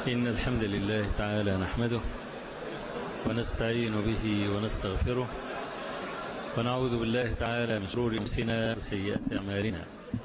إن الحمد لله تعالى نحمده ونستعين به ونستغفره ونعوذ بالله تعالى من شرور أنفسنا وسيئات أعمالنا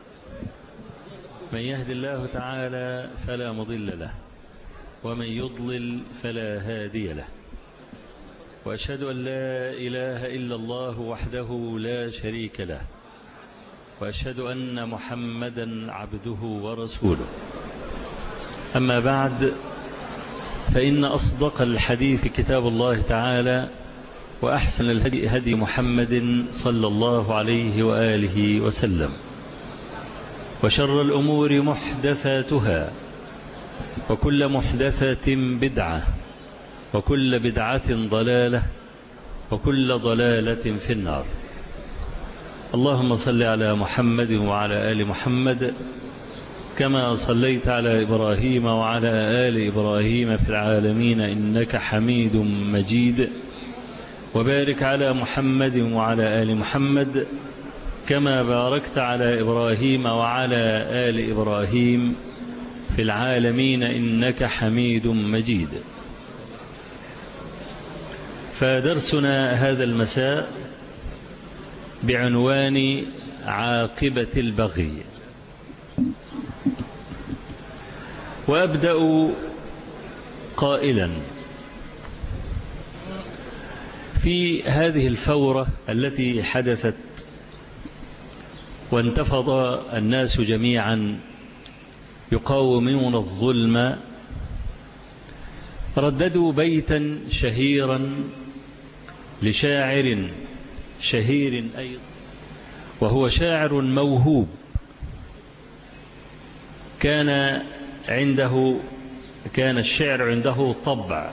من يهد الله تعالى فلا مضل له ومن يضلل فلا هادي له وأشهد أن لا إله إلا الله وحده لا شريك له وأشهد أن محمدا عبده ورسوله أما بعد فإن أصدق الحديث كتاب الله تعالى وأحسن الهدي هدي محمد صلى الله عليه وآله وسلم وشر الأمور محدثاتها وكل محدثة بدعة وكل بدعة ضلالة وكل ضلالة في النار اللهم صل على محمد وعلى آل محمد كما صليت على إبراهيم وعلى آل إبراهيم في العالمين إنك حميد مجيد وبارك على محمد وعلى آل محمد كما باركت على إبراهيم وعلى آل إبراهيم في العالمين إنك حميد مجيد فدرسنا هذا المساء بعنوان عاقبة البغي وأبدأ قائلا في هذه الفورة التي حدثت وانتفض الناس جميعا يقاومون الظلم رددوا بيتا شهيرا لشاعر شهير أيضا وهو شاعر موهوب كان عنده كان الشعر عنده طبع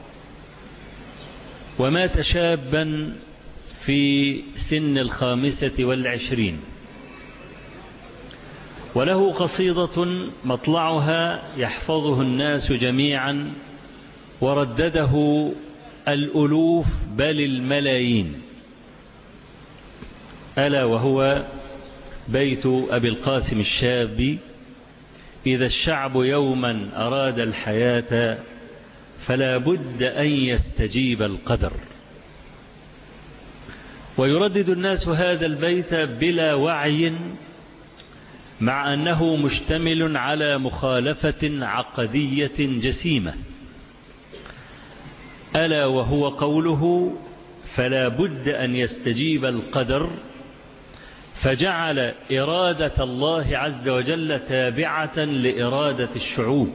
ومات شابا في سن الخامسة والعشرين وله قصيدة مطلعها يحفظه الناس جميعا وردده الألوف بل الملايين ألا وهو بيت أبي القاسم الشابي إذا الشعب يوما أراد الحياة فلا بد أن يستجيب القدر ويردد الناس هذا البيت بلا وعي مع أنه مشتمل على مخالفة عقدية جسيمة ألا وهو قوله فلا بد أن يستجيب القدر فجعل إرادة الله عز وجل تابعة لإرادة الشعوب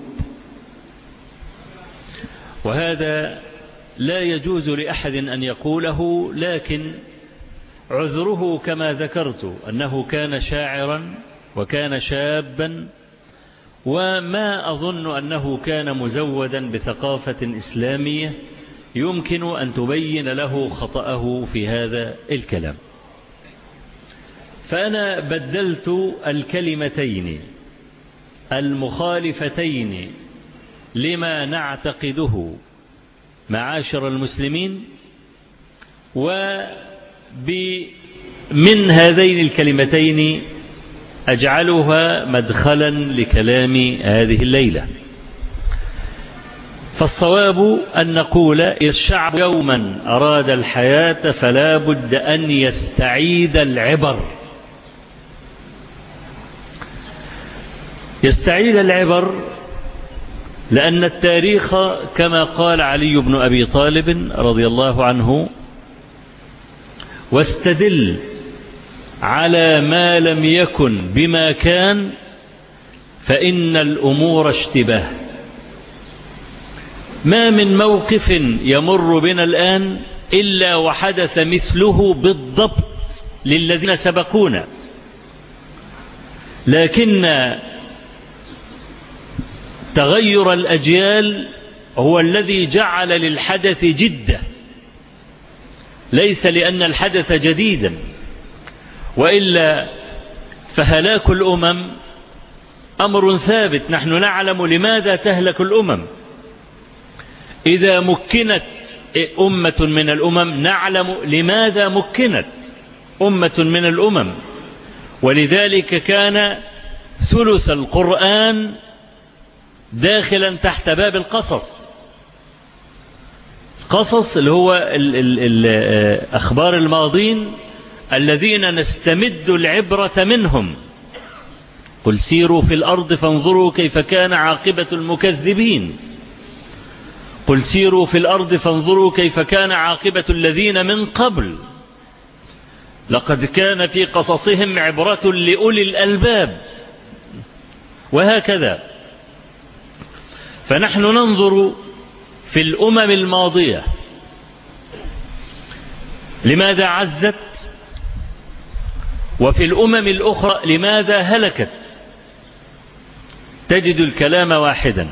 وهذا لا يجوز لأحد أن يقوله لكن عذره كما ذكرت أنه كان شاعرا وكان شابا وما أظن أنه كان مزودا بثقافة إسلامية يمكن أن تبين له خطأه في هذا الكلام فأنا بدلت الكلمتين المخالفتين لما نعتقده معاشر المسلمين ومن هذين الكلمتين أجعلها مدخلا لكلام هذه الليلة فالصواب أن نقول الشعب يوما أراد الحياة فلا بد أن يستعيد العبر يستعيد العبر لأن التاريخ كما قال علي بن أبي طالب رضي الله عنه واستدل على ما لم يكن بما كان فإن الأمور اشتباه ما من موقف يمر بنا الآن إلا وحدث مثله بالضبط للذين سبقونا لكن تغير الأجيال هو الذي جعل للحدث جدة ليس لأن الحدث جديدا وإلا فهلاك الأمم أمر ثابت نحن نعلم لماذا تهلك الأمم إذا مكنت أمة من الأمم نعلم لماذا مكنت أمة من الأمم ولذلك كان ثلث القرآن داخلا تحت باب القصص قصص اللي هو ال ال ال أخبار الماضين الذين نستمد العبرة منهم قل سيروا في الأرض فانظروا كيف كان عاقبة المكذبين قل سيروا في الأرض فانظروا كيف كان عاقبة الذين من قبل لقد كان في قصصهم عبرة لأولي الألباب وهكذا فنحن ننظر في الأمم الماضية لماذا عزت وفي الأمم الأخرى لماذا هلكت تجد الكلام واحدا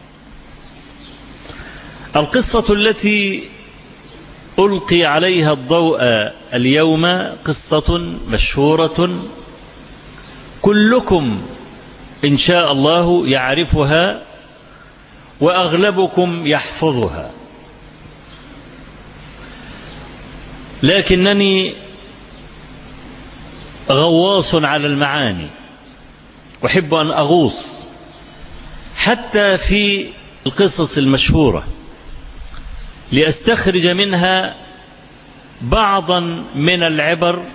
القصة التي ألقي عليها الضوء اليوم قصة مشهورة كلكم إن شاء الله يعرفها وأغلبكم يحفظها لكنني غواص على المعاني أحب أن أغوص حتى في القصص المشهورة لأستخرج منها بعضا من العبر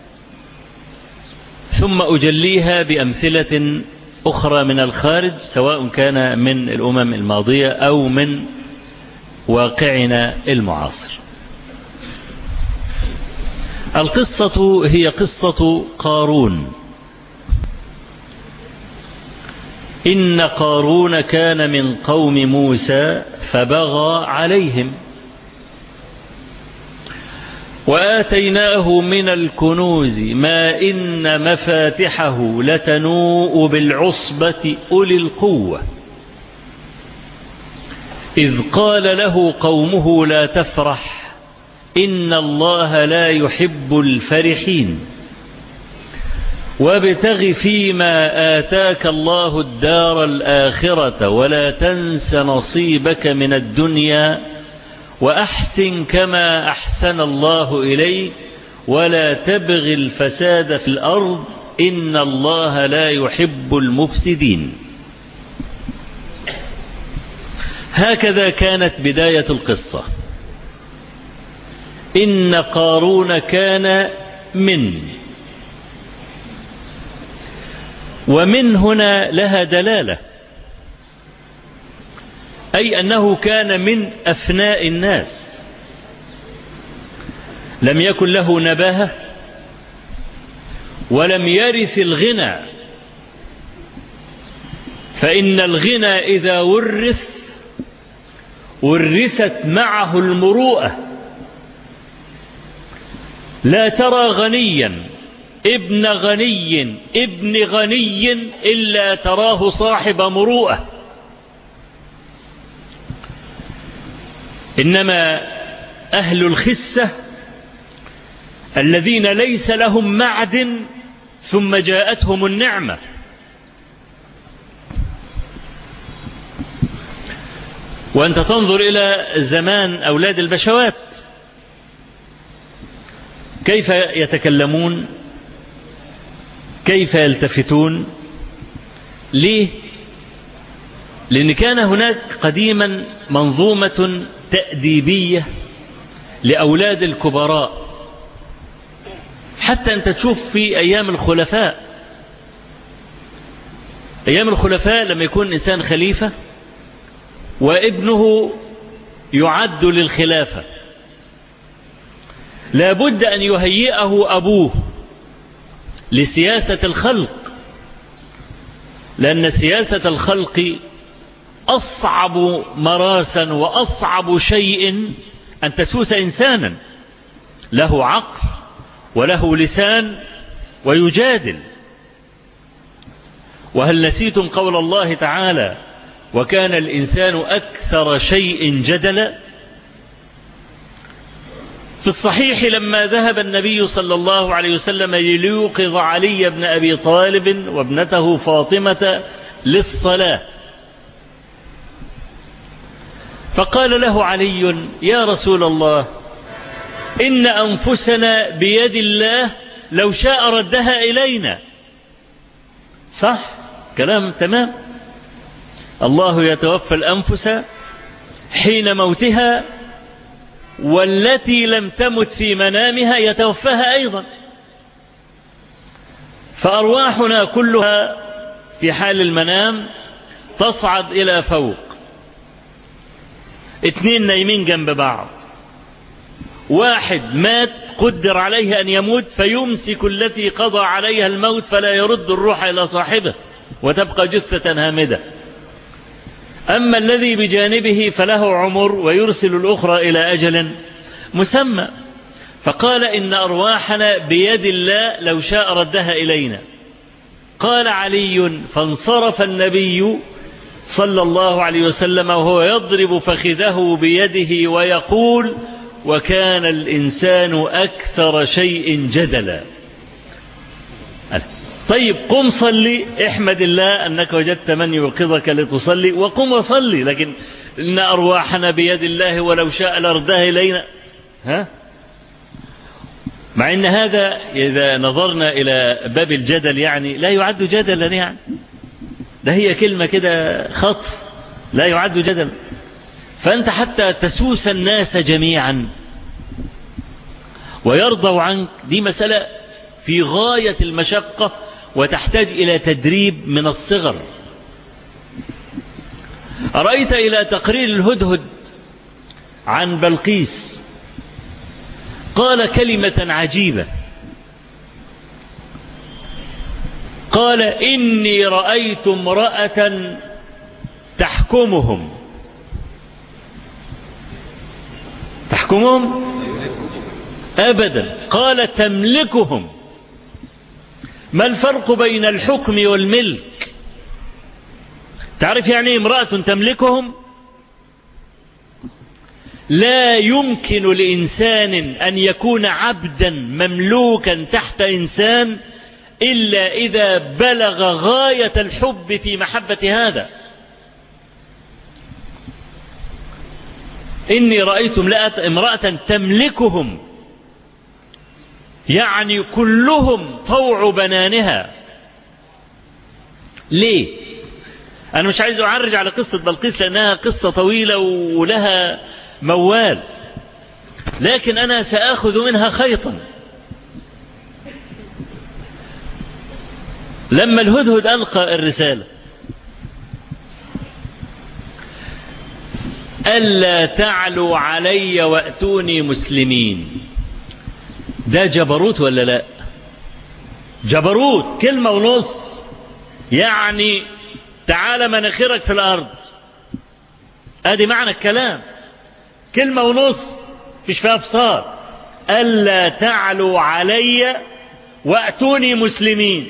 ثم أجليها بأمثلة أخرى من الخارج سواء كان من الأمم الماضية أو من واقعنا المعاصر القصة هي قصة قارون إن قارون كان من قوم موسى فبغى عليهم وآتيناه من الكنوز ما إن مفاتحه لتنوء بالعصبة أولي القوة إذ قال له قومه لا تفرح إن الله لا يحب الفرحين وابتغ فيما آتاك الله الدار الآخرة ولا تنس نصيبك من الدنيا وأحسن كما أحسن الله إليك ولا تبغ الفساد في الأرض إن الله لا يحب المفسدين هكذا كانت بداية القصة إن قارون كان من ومن هنا لها دلالة أي أنه كان من أفناء الناس لم يكن له نباهة ولم يرث الغنى فإن الغنى إذا ورث ورثت معه المروءة لا ترى غنيا ابن غني ابن غني إلا تراه صاحب مروءة إنما أهل الخسة الذين ليس لهم معدن ثم جاءتهم النعمة وأنت تنظر إلى زمان أولاد البشوات كيف يتكلمون كيف يلتفتون ليه لأن كان هناك قديما منظومة تأديبية لأولاد الكبراء حتى أنت تشوف في أيام الخلفاء أيام الخلفاء لما يكون إنسان خليفة وابنه يعد للخلافة لابد أن يهيئه أبوه لسياسة الخلق لأن سياسة الخلق أصعب مراسا وأصعب شيء أن تسوس إنسانا له عقل وله لسان ويجادل وهل نسيتم قول الله تعالى وكان الإنسان أكثر شيء جدلا في الصحيح لما ذهب النبي صلى الله عليه وسلم ليوقظ علي بن أبي طالب وابنته فاطمة للصلاة فقال له علي يا رسول الله إن أنفسنا بيد الله لو شاء ردها إلينا صح كلام تمام الله يتوفى الأنفس حين موتها والتي لم تمت في منامها يتوفاها أيضا فأرواحنا كلها في حال المنام تصعد إلى فوق اثنين نايمين جنب بعض واحد مات قدر عليه أن يموت فيمسك التي قضى عليها الموت فلا يرد الروح إلى صاحبه وتبقى جثة هامدة أما الذي بجانبه فله عمر ويرسل الأخرى إلى أجل مسمى فقال إن أرواحنا بيد الله لو شاء ردها إلينا قال علي فانصرف النبي صلى الله عليه وسلم وهو يضرب فخذه بيده ويقول وكان الإنسان أكثر شيء جدلا طيب قم صلي احمد الله أنك وجدت من يوقظك لتصلي وقم وصلي لكن إن أرواحنا بيد الله ولو شاء لردها إلينا ها مع ان هذا اذا نظرنا الى باب الجدل يعني لا يعد جدلا يعني ده هي كلمة كده خطف لا يعد جدلا فانت حتى تسوس الناس جميعا ويرضوا عنك دي مسألة في غاية المشقة وتحتاج إلى تدريب من الصغر أرأيت إلى تقرير الهدهد عن بلقيس قال كلمة عجيبة قال إني رأيت امرأة تحكمهم تحكمهم أبدا قال تملكهم ما الفرق بين الحكم والملك تعرف يعني إيه امرأة تملكهم لا يمكن لإنسان أن يكون عبدا مملوكا تحت إنسان إلا إذا بلغ غاية الحب في محبة هذا إني رأيت امرأة تملكهم يعني كلهم طوع بنانها ليه أنا مش عايز أعرج على قصة بلقيس لأنها قصة طويلة ولها موال لكن أنا سآخذ منها خيطا لما الهدهد ألقى الرسالة ألا تعلوا علي وأتوني مسلمين ده جبروت ولا لا جبروت كلمة ونص يعني تعال مناخرك في الأرض ادي معنى الكلام كلمة ونص فيش فيها افصال ألا تعلوا علي وأتوني مسلمين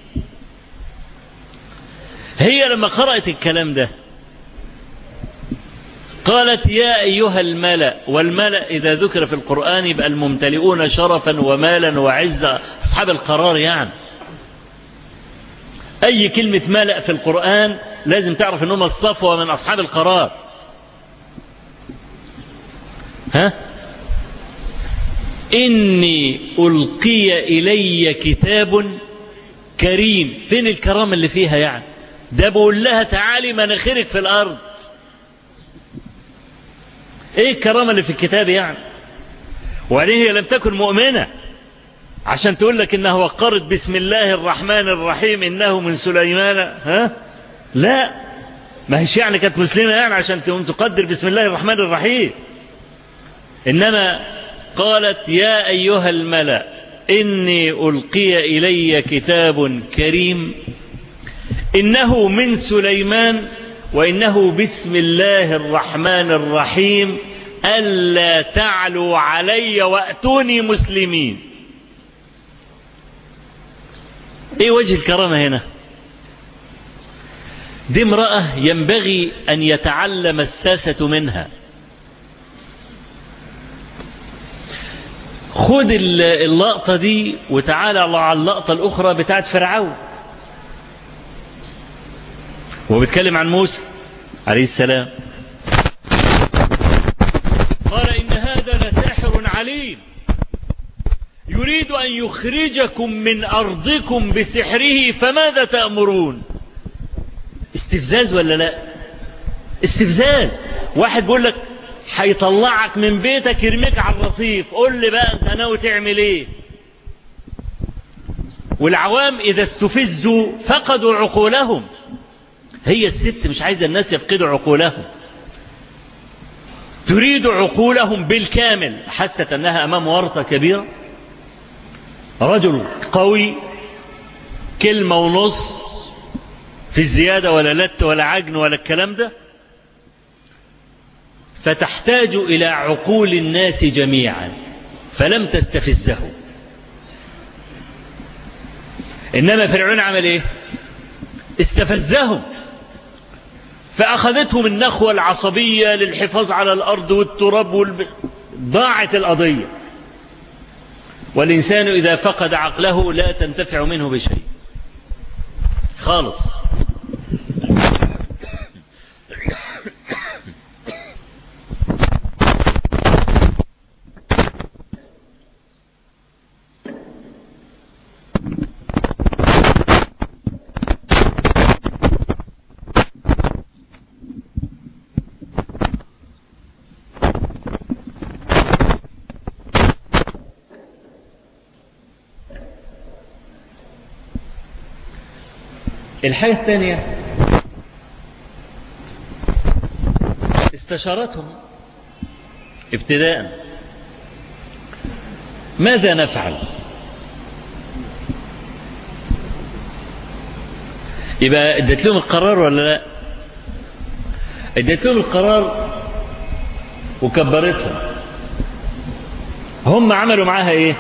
هي لما قرأت الكلام ده قالت يا أيها الملأ والملأ إذا ذكر في القرآن يبقى الممتلئون شرفا ومالا وعزة أصحاب القرار يعني أي كلمة ملأ في القرآن لازم تعرف أنهم الصفوة من أصحاب القرار ها إني ألقي إلي كتاب كريم فين الكرامة اللي فيها يعني ده بقول لها تعالي مناخرك في الأرض ايه الكرامة اللي في الكتاب يعني وبعدين هي لم تكن مؤمنة عشان تقول لك انها وقرت بسم الله الرحمن الرحيم انه من سليمان ها لا ما هيش يعني كانت مسلمة يعني عشان تقوم تقدر بسم الله الرحمن الرحيم انما قالت يا ايها الملأ اني القي الي كتاب كريم انه من سليمان وإنه بسم الله الرحمن الرحيم ألا تعلوا علي وأتوني مسلمين إيه وجه الكرامة هنا دي امرأة ينبغي أن يتعلم الساسة منها خد اللقطة دي وتعالى على اللقطة الأخرى بتاعت فرعون وهو بيتكلم عن موسى عليه السلام قال إن هذا لساحر عليم يريد أن يخرجكم من أرضكم بسحره فماذا تأمرون استفزاز ولا لا استفزاز واحد بيقول لك هيطلعك من بيتك يرميك على الرصيف قول لي بقى انت ناوي تعمل ايه والعوام اذا استفزوا فقدوا عقولهم هي الست مش عايزه الناس يفقدوا عقولهم تريد عقولهم بالكامل حست انها امام ورطه كبيره رجل قوي كلمه ونص في الزياده ولا لت ولا عجن ولا الكلام ده فتحتاج إلى عقول الناس جميعا فلم تستفزه إنما فرعون عمل إيه استفزهم فأخذتهم النخوة العصبية للحفاظ على الأرض والتراب والب... ضاعت القضية والإنسان إذا فقد عقله لا تنتفع منه بشيء خالص الحاجة الثانية استشارتهم ابتداء ماذا نفعل يبقى ادت لهم القرار ولا لا ادت لهم القرار وكبرتهم هم عملوا معاها ايه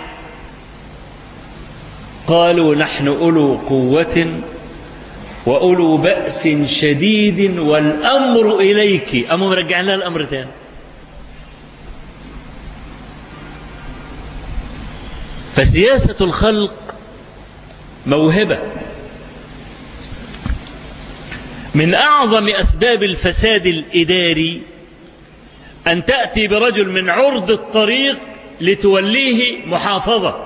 قالوا نحن أولو قوة وأولو بأس شديد والأمر إليك أما مرجع لها الأمر تاني فسياسة الخلق موهبة من أعظم أسباب الفساد الإداري أن تأتي برجل من عرض الطريق لتوليه محافظة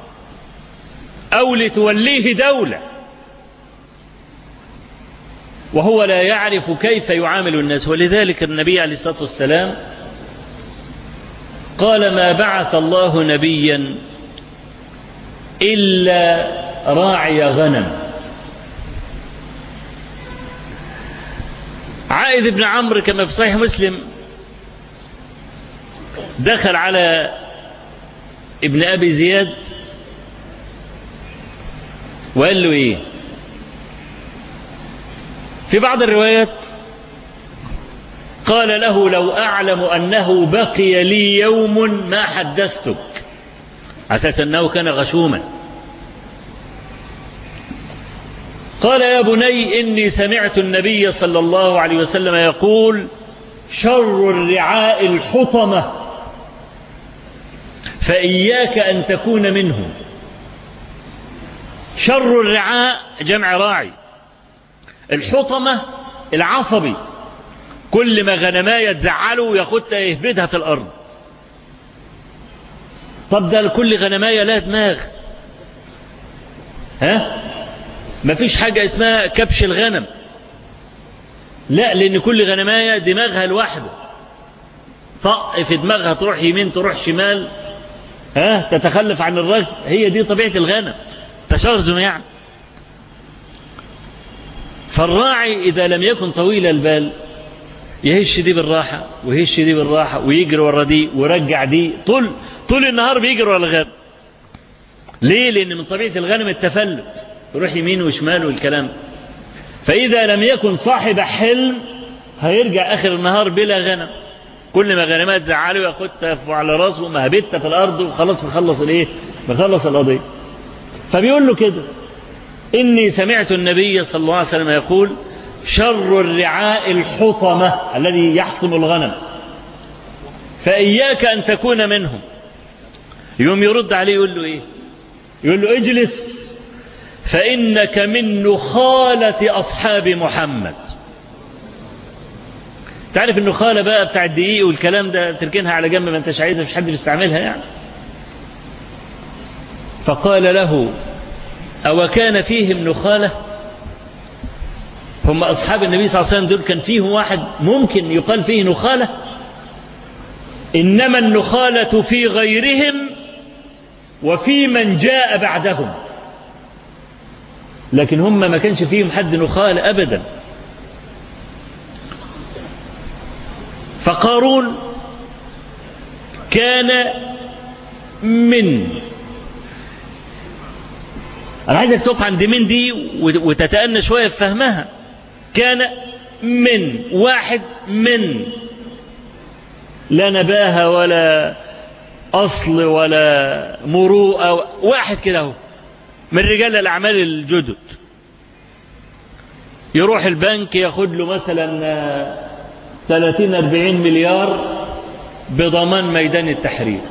أو لتوليه دولة وهو لا يعرف كيف يعامل الناس ولذلك النبي عليه الصلاة والسلام قال ما بعث الله نبيا إلا راعي غنم عائد بن عمرو كما في صحيح مسلم دخل على ابن أبي زياد وقال له إيه في بعض الروايات قال له لو أعلم أنه بقي لي يوم ما حدثتك أساس أنه كان غشوما قال يا بني إني سمعت النبي صلى الله عليه وسلم يقول شر الرعاء الحطمة فإياك أن تكون منهم شر الرعاء جمع راعي الحطمة العصبي كل ما غنماية تزعله ياخدها يهبدها في الأرض طب ده كل غنماية لها دماغ ها مفيش حاجة اسمها كبش الغنم لا لأن كل غنماية دماغها لوحده طق في دماغها تروح يمين تروح شمال ها تتخلف عن الرجل هي دي طبيعة الغنم تشرذم يعني فالراعي إذا لم يكن طويل البال يهش دي بالراحة ويهش دي بالراحة ويجري ورا دي ويرجع دي طول طول النهار بيجري ورا الغنم ليه؟ لأن من طبيعة الغنم التفلت يروح يمين وشمال والكلام فإذا لم يكن صاحب حلم هيرجع آخر النهار بلا غنم كل ما غنمات زعله ياخدها على راسه مهبتها في الأرض وخلاص مخلص الإيه؟ مخلص القضية فبيقول له كده إني سمعت النبي صلى الله عليه وسلم يقول شر الرعاء الحطمة الذي يحطم الغنم فإياك أن تكون منهم يوم يرد عليه يقول له إيه يقول له اجلس فإنك من نخالة أصحاب محمد تعرف النخالة بقى بتاع الدقيق والكلام ده تركنها على جنب ما انتش عايزها مش حد بيستعملها يعني فقال له أو كان فيهم نخالة هم أصحاب النبي صلى الله عليه وسلم دول كان فيه واحد ممكن يقال فيه نخالة إنما النخالة في غيرهم وفي من جاء بعدهم لكن هم ما كانش فيهم حد نخالة أبدا فقارون كان من أنا عايزك تقف عند من دي وتتأنى شوية في فهمها كان من واحد من لا نباهة ولا أصل ولا مروءة واحد كده اهو من رجال الأعمال الجدد يروح البنك ياخد له مثلا 30 40 مليار بضمان ميدان التحرير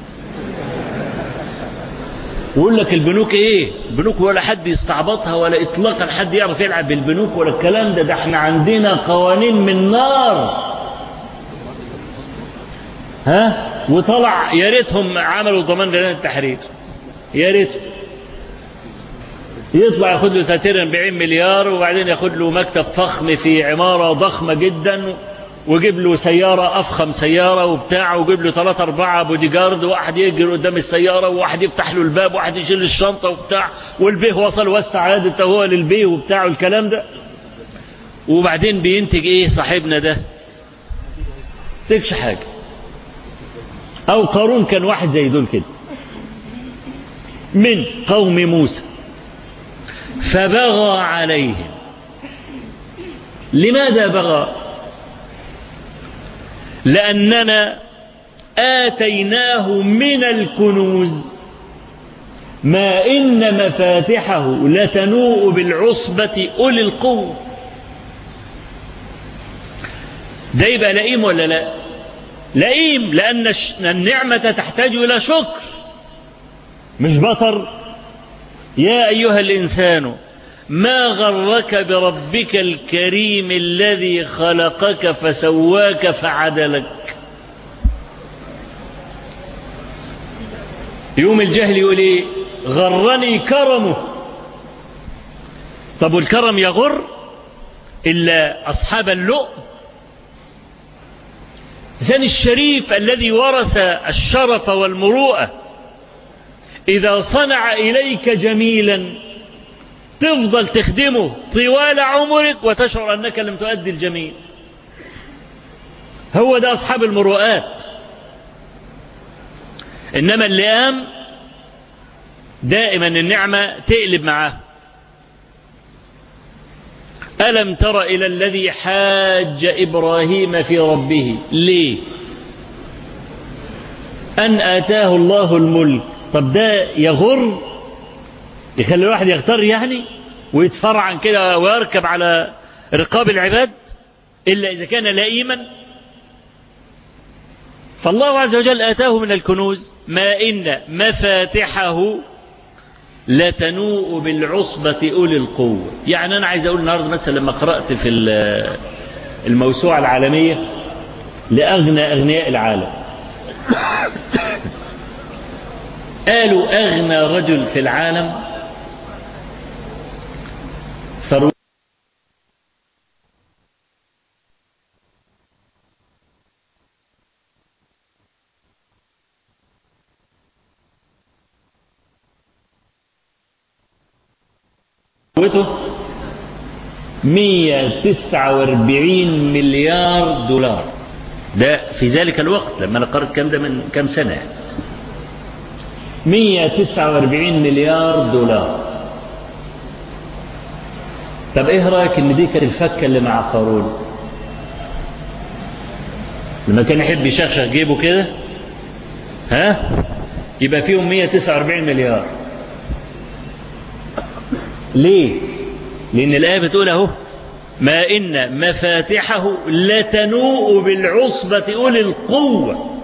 ويقول لك البنوك ايه البنوك ولا حد يستعبطها ولا اطلاقا حد يعرف يلعب بالبنوك ولا الكلام ده ده احنا عندنا قوانين من نار ها وطلع يا ريتهم عملوا ضمان ميدان التحرير يا ريت يطلع ياخد له 30 40 مليار وبعدين ياخد له مكتب فخم في عماره ضخمه جدا وجيب له سيارة أفخم سيارة وبتاع وجيب له ثلاثة أربعة بودي جارد وواحد يجري قدام السيارة وواحد يفتح له الباب وواحد يشيل الشنطة وبتاع والبيه وصل وسع يده هو للبيه وبتاع والكلام ده وبعدين بينتج إيه صاحبنا ده تكش حاجة أو قارون كان واحد زي دول كده من قوم موسى فبغى عليهم لماذا بغى لأننا آتيناه من الكنوز ما إن مفاتحه لتنوء بالعصبة أولي القوة ده يبقى لئيم ولا لا لئيم لأن النعمة تحتاج إلى شكر مش بطر يا أيها الإنسان ما غرك بربك الكريم الذي خلقك فسواك فعدلك يوم الجهل يقول ايه غرني كرمه طب والكرم يغر إلا أصحاب اللؤم زن الشريف الذي ورث الشرف والمروءة إذا صنع إليك جميلا تفضل تخدمه طوال عمرك وتشعر أنك لم تؤدي الجميل هو ده أصحاب المروءات إنما اللئام دائما النعمة تقلب معاه ألم تر إلى الذي حاج إبراهيم في ربه ليه أن آتاه الله الملك طب ده يغر يخلي الواحد يغتر يعني ويتفرعن كده ويركب على رقاب العباد إلا إذا كان لئيما فالله عز وجل آتاه من الكنوز ما إن مفاتحه لتنوء بالعصبة أولي القوة يعني أنا عايز أقول النهاردة مثلا لما قرأت في الموسوعة العالمية لأغنى أغنياء العالم قالوا أغنى رجل في العالم ثروة ثروته 149 مليار دولار ده في ذلك الوقت لما انا قرأت كام ده من كام سنة يعني 149 مليار دولار طب ايه رايك ان دي كانت الفكه اللي مع قارون لما كان يحب يشخشخ جيبه كده ها يبقى فيهم 149 مليار ليه لان الايه بتقول اهو ما ان مفاتحه لتنوء بالعصبة أولي القوة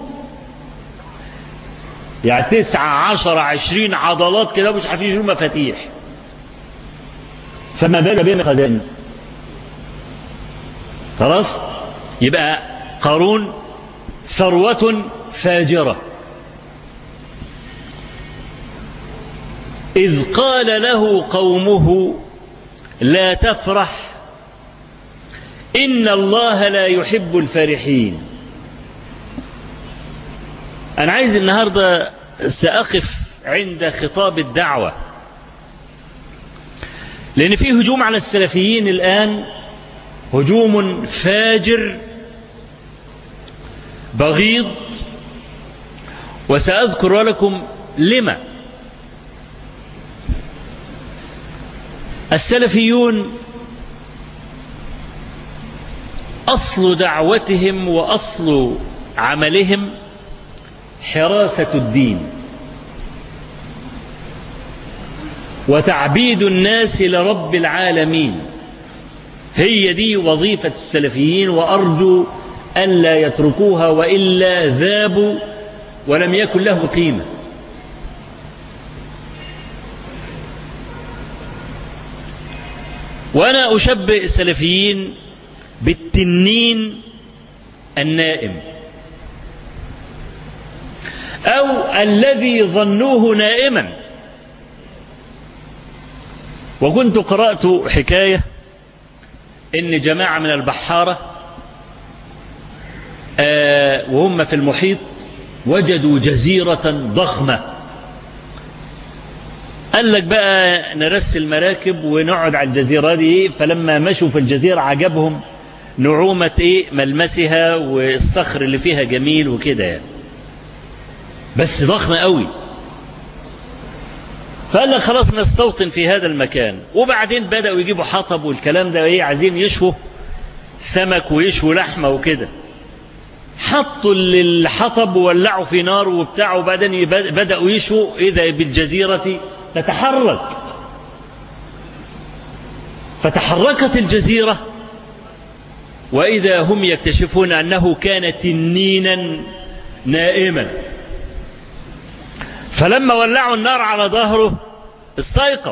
يعني تسعة عشر عشرين عضلات كده مش عارفين يشيلوا مفاتيح فما بال بين خزائن خلاص يبقى قارون ثروة فاجرة إذ قال له قومه لا تفرح إن الله لا يحب الفرحين أنا عايز النهاردة سأقف عند خطاب الدعوة لأن في هجوم على السلفيين الآن هجوم فاجر بغيض وسأذكر لكم لما السلفيون أصل دعوتهم وأصل عملهم حراسة الدين وتعبيد الناس لرب العالمين هي دي وظيفة السلفيين وأرجو ألا يتركوها وإلا ذابوا ولم يكن له قيمة وأنا أشبه السلفيين بالتنين النائم أو الذي ظنوه نائما وكنت قرأت حكاية إن جماعة من البحارة آه وهم في المحيط وجدوا جزيرة ضخمة قال لك بقى نرسل المراكب ونقعد على الجزيرة دي فلما مشوا في الجزيرة عجبهم نعومة ايه ملمسها والصخر اللي فيها جميل وكده يعني بس ضخمة قوي فقال لك خلاص نستوطن في هذا المكان وبعدين بدأوا يجيبوا حطب والكلام ده ايه عايزين يشووا سمك ويشووا لحمة وكده حطوا الحطب وولعوا في نار وبتاع وبعدين بدأوا يشوا إذا بالجزيرة تتحرك فتحركت الجزيرة وإذا هم يكتشفون أنه كان تنينا نائما فلما ولعوا النار على ظهره استيقظ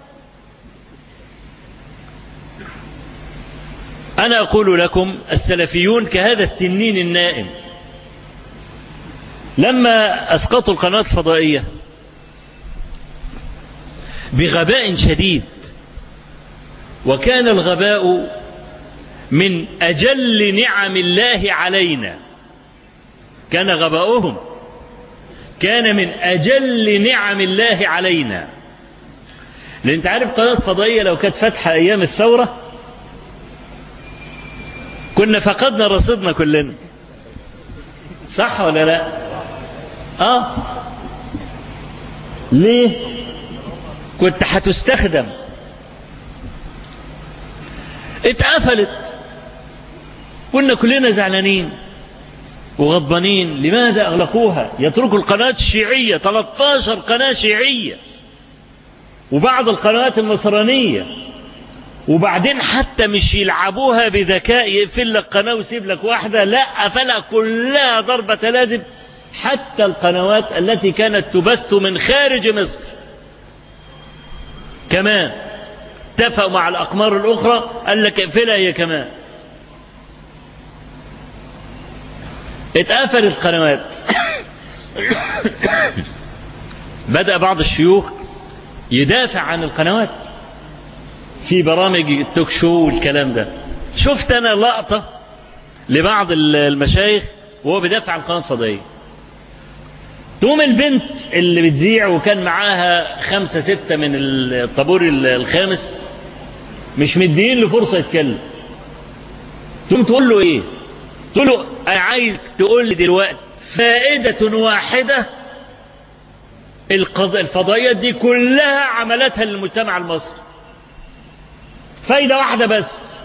أنا أقول لكم السلفيون كهذا التنين النائم لما أسقطوا القناة الفضائية بغباء شديد وكان الغباء من أجل نعم الله علينا كان غباؤهم كان من أجل نعم الله علينا لأن أنت عارف قناة فضائية لو كانت فاتحة أيام الثورة كنا فقدنا رصيدنا كلنا صح ولا لا اه ليه كنت هتستخدم اتقفلت كنا كلنا زعلانين وغضبانين لماذا اغلقوها يتركوا القناة الشيعية 13 قناة شيعية وبعض القنوات النصرانية وبعدين حتى مش يلعبوها بذكاء يقفل لك قناة ويسيب لك واحدة لا قفلها كلها ضربة لازم حتى القنوات التي كانت تبث من خارج مصر كمان اتفقوا مع الأقمار الأخرى قال لك اقفلها هي كمان اتقفلت القنوات بدأ بعض الشيوخ يدافع عن القنوات في برامج التوك شو والكلام ده شفت انا لقطة لبعض المشايخ وهو بيدافع عن القناة الفضائية تقوم البنت اللي بتذيع وكان معاها خمسة ستة من الطابور الخامس مش مدين له فرصة يتكلم تقوم تقول له ايه تقول له انا عايز تقول لي دلوقتي فائدة واحدة الفضائيات دي كلها عملتها للمجتمع المصري فايدة واحدة بس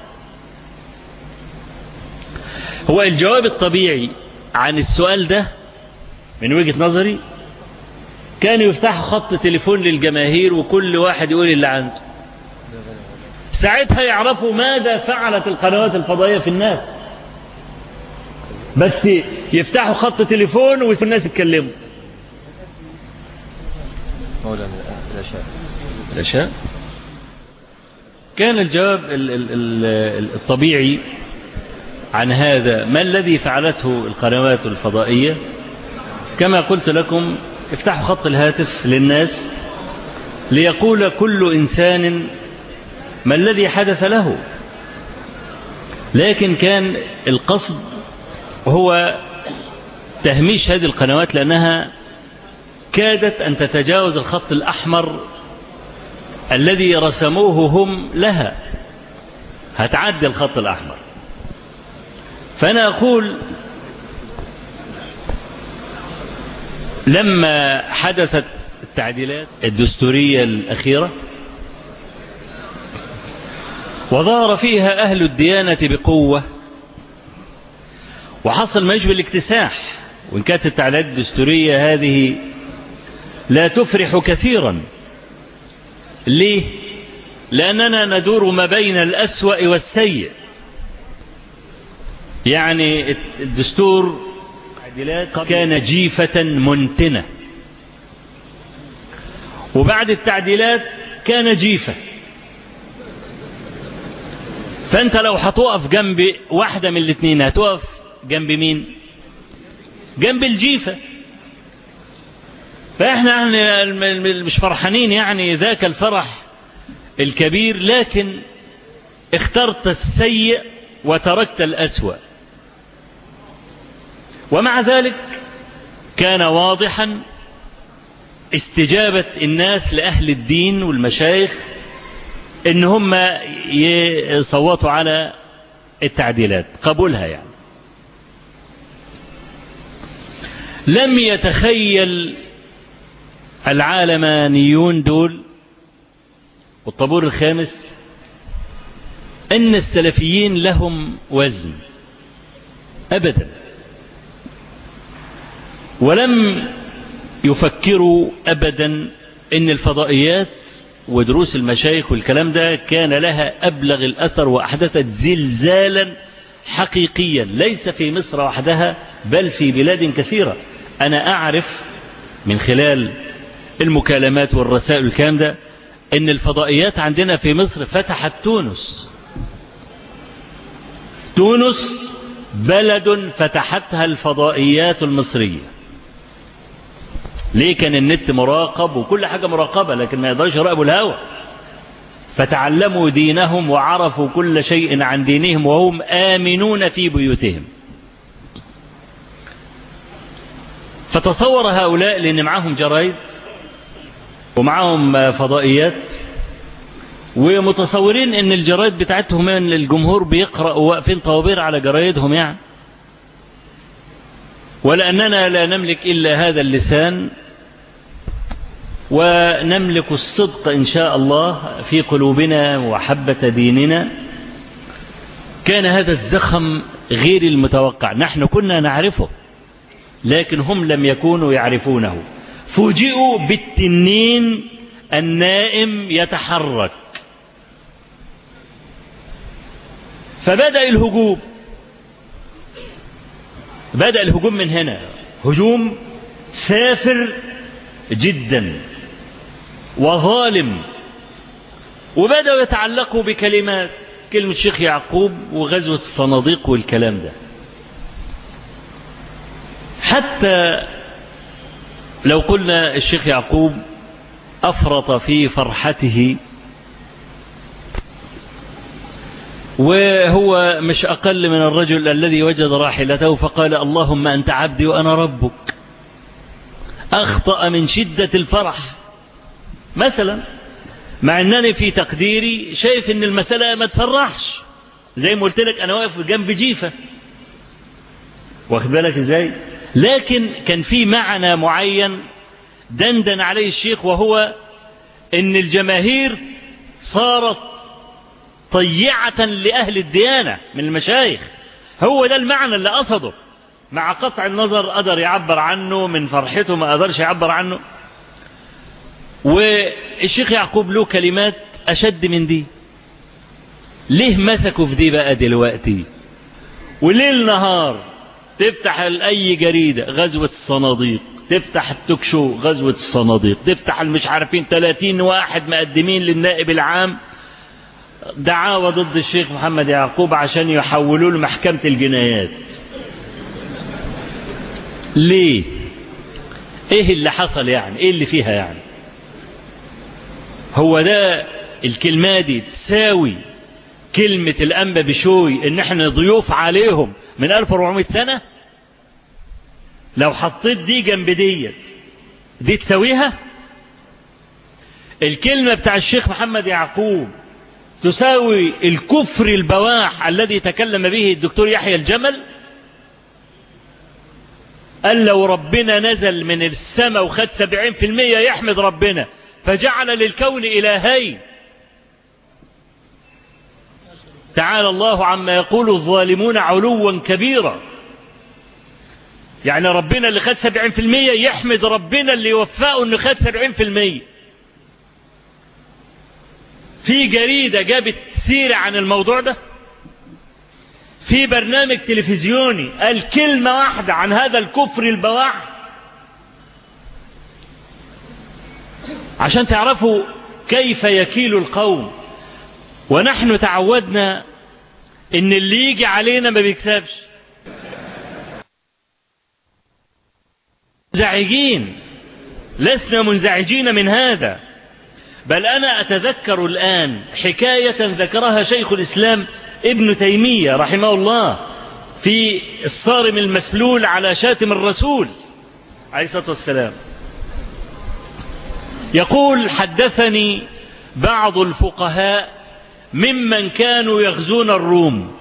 هو الجواب الطبيعي عن السؤال ده من وجهة نظري كانوا يفتحوا خط تليفون للجماهير وكل واحد يقول اللي عنده ساعتها يعرفوا ماذا فعلت القنوات الفضائية في الناس بس يفتحوا خط تليفون والناس يتكلموا مولانا الأشياء الأشياء كان الجواب الطبيعي عن هذا ما الذي فعلته القنوات الفضائية كما قلت لكم افتحوا خط الهاتف للناس ليقول كل إنسان ما الذي حدث له لكن كان القصد هو تهميش هذه القنوات لأنها كادت أن تتجاوز الخط الأحمر الذي رسموه هم لها هتعدي الخط الأحمر فأنا أقول لما حدثت التعديلات الدستورية الأخيرة وظهر فيها أهل الديانة بقوة وحصل ما يشبه الاكتساح وإن كانت التعديلات الدستورية هذه لا تفرح كثيرا ليه؟ لأننا ندور ما بين الأسوأ والسيء يعني الدستور كان جيفة منتنة وبعد التعديلات كان جيفة فأنت لو هتقف جنب واحدة من الاثنين هتقف جنب مين جنب الجيفة فإحنا يعني مش فرحانين يعني ذاك الفرح الكبير لكن اخترت السيء وتركت الأسوأ ومع ذلك كان واضحا استجابة الناس لأهل الدين والمشايخ ان هم يصوتوا على التعديلات قبولها يعني لم يتخيل العالمانيون دول والطابور الخامس ان السلفيين لهم وزن ابدا ولم يفكروا ابدا ان الفضائيات ودروس المشايخ والكلام ده كان لها ابلغ الاثر واحدثت زلزالا حقيقيا ليس في مصر وحدها بل في بلاد كثيره انا اعرف من خلال المكالمات والرسائل والكلام ده ان الفضائيات عندنا في مصر فتحت تونس تونس بلد فتحتها الفضائيات المصريه ليه كان النت مراقب وكل حاجة مراقبة لكن ما يقدرش يراقبوا الهوى فتعلموا دينهم وعرفوا كل شيء عن دينهم وهم آمنون في بيوتهم فتصور هؤلاء لأن معاهم جرايد ومعاهم فضائيات ومتصورين ان الجرايد بتاعتهم ان الجمهور بيقرأ واقفين طوابير على جرايدهم يعني ولأننا لا نملك إلا هذا اللسان ونملك الصدق إن شاء الله في قلوبنا وحبة ديننا كان هذا الزخم غير المتوقع نحن كنا نعرفه لكن هم لم يكونوا يعرفونه فوجئوا بالتنين النائم يتحرك فبدأ الهجوم بدأ الهجوم من هنا هجوم سافر جدا وظالم وبدأوا يتعلقوا بكلمات كلمة شيخ يعقوب وغزوة الصناديق والكلام ده حتى لو قلنا الشيخ يعقوب أفرط في فرحته وهو مش أقل من الرجل الذي وجد راحلته فقال اللهم أنت عبدي وأنا ربك أخطأ من شدة الفرح مثلا مع أنني في تقديري شايف أن المسألة ما تفرحش زي ما قلت لك أنا واقف جنب جيفة واخد بالك إزاي لكن كان في معنى معين دندن عليه الشيخ وهو أن الجماهير صارت طيعة لأهل الديانة من المشايخ هو ده المعنى اللي قصده مع قطع النظر قدر يعبر عنه من فرحته ما قدرش يعبر عنه والشيخ يعقوب له كلمات أشد من دي ليه مسكوا في دي بقى دلوقتي وليل نهار تفتح أي جريدة غزوة الصناديق تفتح التوك شو غزوة الصناديق تفتح المش عارفين 30 واحد مقدمين للنائب العام دعاوى ضد الشيخ محمد يعقوب عشان يحولوه لمحكمة الجنايات ليه ايه اللي حصل يعني ايه اللي فيها يعني هو ده الكلمة دي تساوي كلمة الأنبا بشوي إن إحنا ضيوف عليهم من 1400 سنة لو حطيت دي جنب ديت دي تساويها الكلمة بتاع الشيخ محمد يعقوب تساوي الكفر البواح الذي تكلم به الدكتور يحيى الجمل قال لو ربنا نزل من السماء وخد سبعين في المية يحمد ربنا فجعل للكون إلهين تعالى الله عما يقول الظالمون علوا كبيرا يعني ربنا اللي خد سبعين في المية يحمد ربنا اللي وفقه انه خد سبعين في المية في جريدة جابت سيرة عن الموضوع ده في برنامج تلفزيوني قال كلمة واحدة عن هذا الكفر البواح عشان تعرفوا كيف يكيل القوم ونحن تعودنا ان اللي يجي علينا ما بيكسبش منزعجين لسنا منزعجين من هذا بل أنا أتذكر الآن حكاية ذكرها شيخ الإسلام ابن تيمية رحمه الله في الصارم المسلول على شاتم الرسول عليه الصلاة والسلام يقول حدثني بعض الفقهاء ممن كانوا يغزون الروم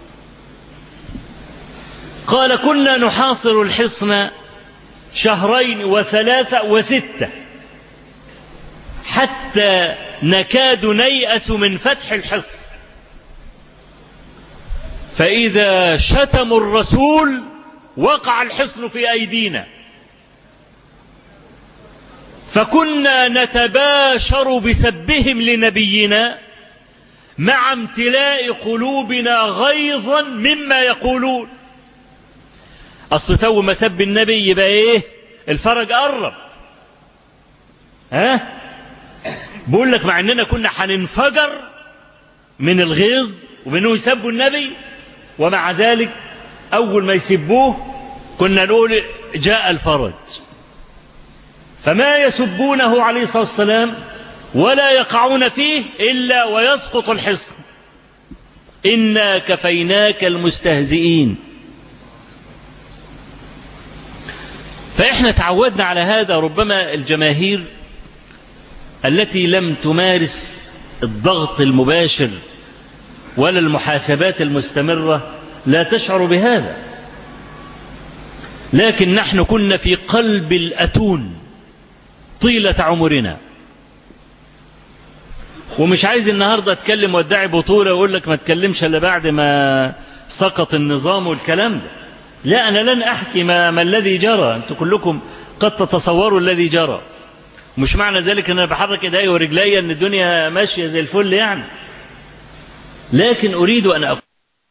قال كنا نحاصر الحصن شهرين وثلاثة وستة حتى نكاد نيأس من فتح الحصن فإذا شتموا الرسول وقع الحصن في أيدينا فكنا نتباشر بسبهم لنبينا مع امتلاء قلوبنا غيظا مما يقولون اصل تو ما سب النبي يبقى ايه الفرج قرب ها بقول لك مع اننا كنا هننفجر من الغيظ ومنهم يسبوا النبي ومع ذلك اول ما يسبوه كنا نقول جاء الفرج فما يسبونه عليه الصلاه والسلام ولا يقعون فيه الا ويسقط الحصن انا كفيناك المستهزئين فإحنا تعودنا على هذا ربما الجماهير التي لم تمارس الضغط المباشر ولا المحاسبات المستمرة لا تشعر بهذا لكن نحن كنا في قلب الأتون طيلة عمرنا ومش عايز النهاردة اتكلم وادعي بطولة واقول لك ما تكلمش الا بعد ما سقط النظام والكلام ده لا أنا لن أحكي ما, ما الذي جرى أنتم كلكم قد تتصوروا الذي جرى مش معنى ذلك أن أنا بحرك إيدي ورجلي أن الدنيا ماشية زي الفل يعني لكن أريد أن أقول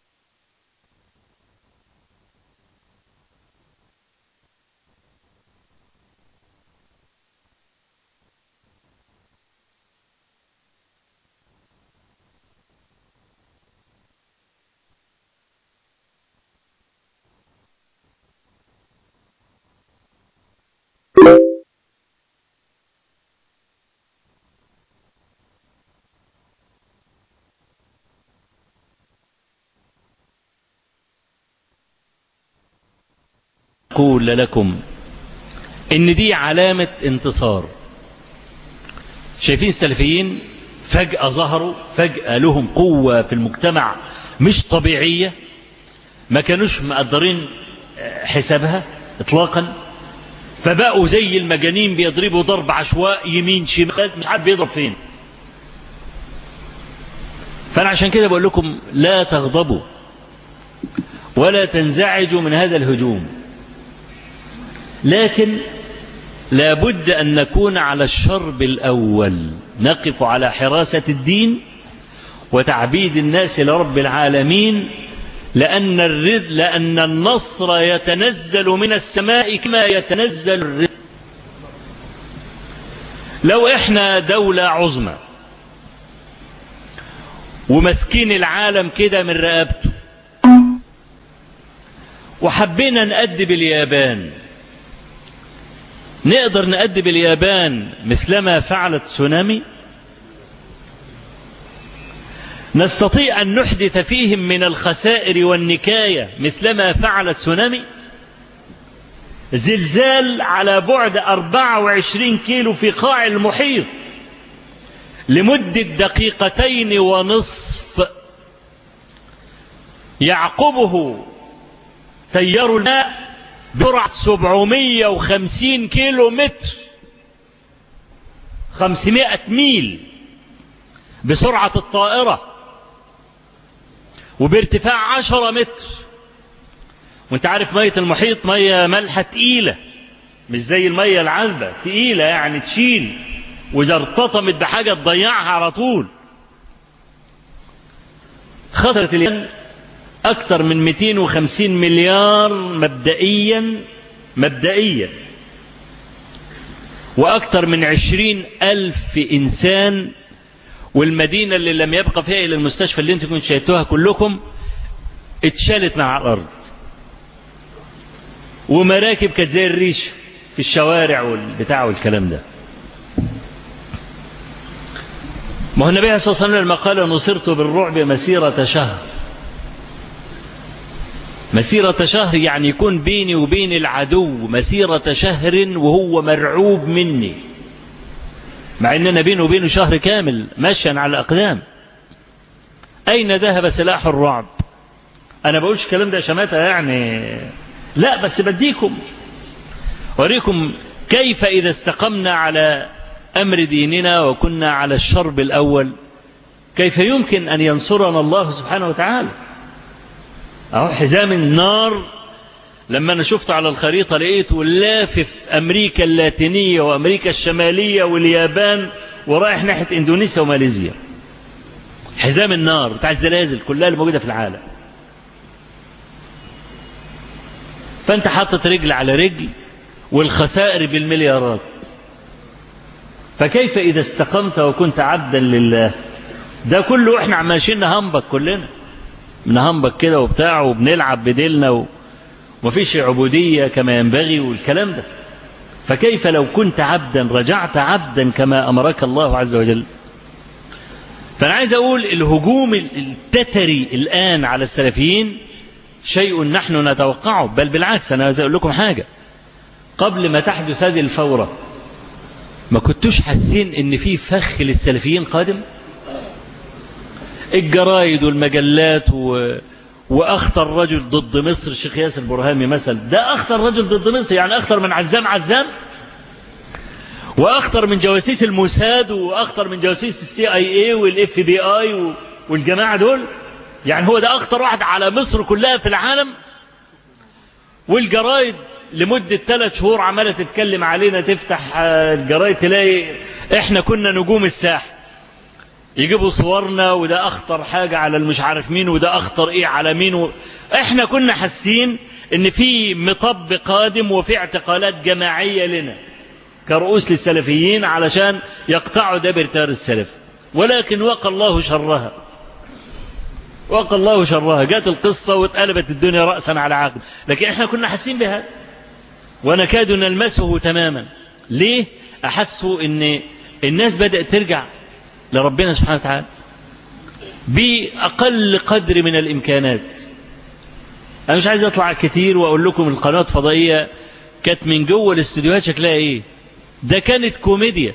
أقول لكم إن دي علامة انتصار شايفين السلفيين فجأة ظهروا فجأة لهم قوة في المجتمع مش طبيعية ما كانوش مقدرين حسابها اطلاقا فبقوا زي المجانين بيضربوا ضرب عشواء يمين شمال مش عارف بيضرب فين فانا عشان كده بقول لكم لا تغضبوا ولا تنزعجوا من هذا الهجوم لكن لابد أن نكون على الشرب الأول نقف على حراسة الدين وتعبيد الناس لرب العالمين لأن الرد لأن النصر يتنزل من السماء كما يتنزل الرد لو احنا دولة عظمى ومسكين العالم كده من رقبته وحبينا نأدب اليابان نقدر نأدب اليابان مثلما فعلت تسونامي نستطيع أن نحدث فيهم من الخسائر والنكاية مثلما فعلت سونامي زلزال على بعد 24 كيلو في قاع المحيط لمدة دقيقتين ونصف يعقبه تيار الماء برعة 750 كيلو متر 500 ميل بسرعة الطائرة وبارتفاع 10 متر وانت عارف مية المحيط مية مالحة تقيلة مش زي المية العذبة تقيلة يعني تشيل وإذا ارتطمت بحاجة تضيعها على طول خسرت اليمن أكثر من 250 مليار مبدئيا مبدئيا وأكثر من عشرين ألف إنسان والمدينة اللي لم يبقى فيها إلى المستشفى اللي انتم كنتوا شاهدتوها كلكم اتشالت مع الأرض ومراكب كانت زي الريش في الشوارع والبتاع والكلام ده ما هو النبي صلى الله عليه وسلم لما قال نصرت بالرعب مسيرة شهر مسيرة شهر يعني يكون بيني وبين العدو مسيرة شهر وهو مرعوب مني مع اننا بينه وبينه شهر كامل مشيا على الاقدام اين ذهب سلاح الرعب انا بقولش الكلام ده شماتة يعني لا بس بديكم أريكم كيف إذا استقمنا على أمر ديننا وكنا على الشرب الأول كيف يمكن أن ينصرنا الله سبحانه وتعالى أهو حزام النار لما أنا شفت على الخريطة لقيته لافف أمريكا اللاتينية وأمريكا الشمالية واليابان ورايح ناحية إندونيسيا وماليزيا حزام النار بتاع الزلازل كلها اللي موجودة في العالم فأنت حاطط رجل على رجل والخسائر بالمليارات فكيف إذا استقمت وكنت عبدا لله ده كله احنا ماشيين نهنبك كلنا نهنبك كده وبتاع وبنلعب بديلنا ومفيش عبودية كما ينبغي والكلام ده فكيف لو كنت عبدا رجعت عبدا كما أمرك الله عز وجل فأنا عايز أقول الهجوم التتري الآن على السلفيين شيء نحن نتوقعه بل بالعكس أنا عايز أقول لكم حاجة قبل ما تحدث هذه الفورة ما كنتوش حاسين ان في فخ للسلفيين قادم الجرايد والمجلات و... واخطر رجل ضد مصر الشيخ ياسر برهامي مثلا ده اخطر رجل ضد مصر يعني اخطر من عزام عزام واخطر من جواسيس الموساد واخطر من جواسيس السي اي اي والاف بي اي والجماعه دول يعني هو ده اخطر واحد على مصر كلها في العالم والجرايد لمدة ثلاث شهور عمالة تتكلم علينا تفتح الجرايد تلاقي احنا كنا نجوم الساحة يجيبوا صورنا وده اخطر حاجة على المش عارف مين وده اخطر ايه على مين و... احنا كنا حاسين ان في مطب قادم وفي اعتقالات جماعية لنا كرؤوس للسلفيين علشان يقطعوا دابر تار السلف ولكن وقى الله شرها وقى الله شرها جات القصة واتقلبت الدنيا رأسا على عقب لكن احنا كنا حاسين بهذا ونكاد نلمسه تماما ليه أحسوا أن الناس بدأت ترجع لربنا سبحانه وتعالى بأقل قدر من الإمكانات أنا مش عايز أطلع كتير وأقول لكم القناة الفضائية كانت من جوه الاستديوهات شكلها إيه ده كانت كوميديا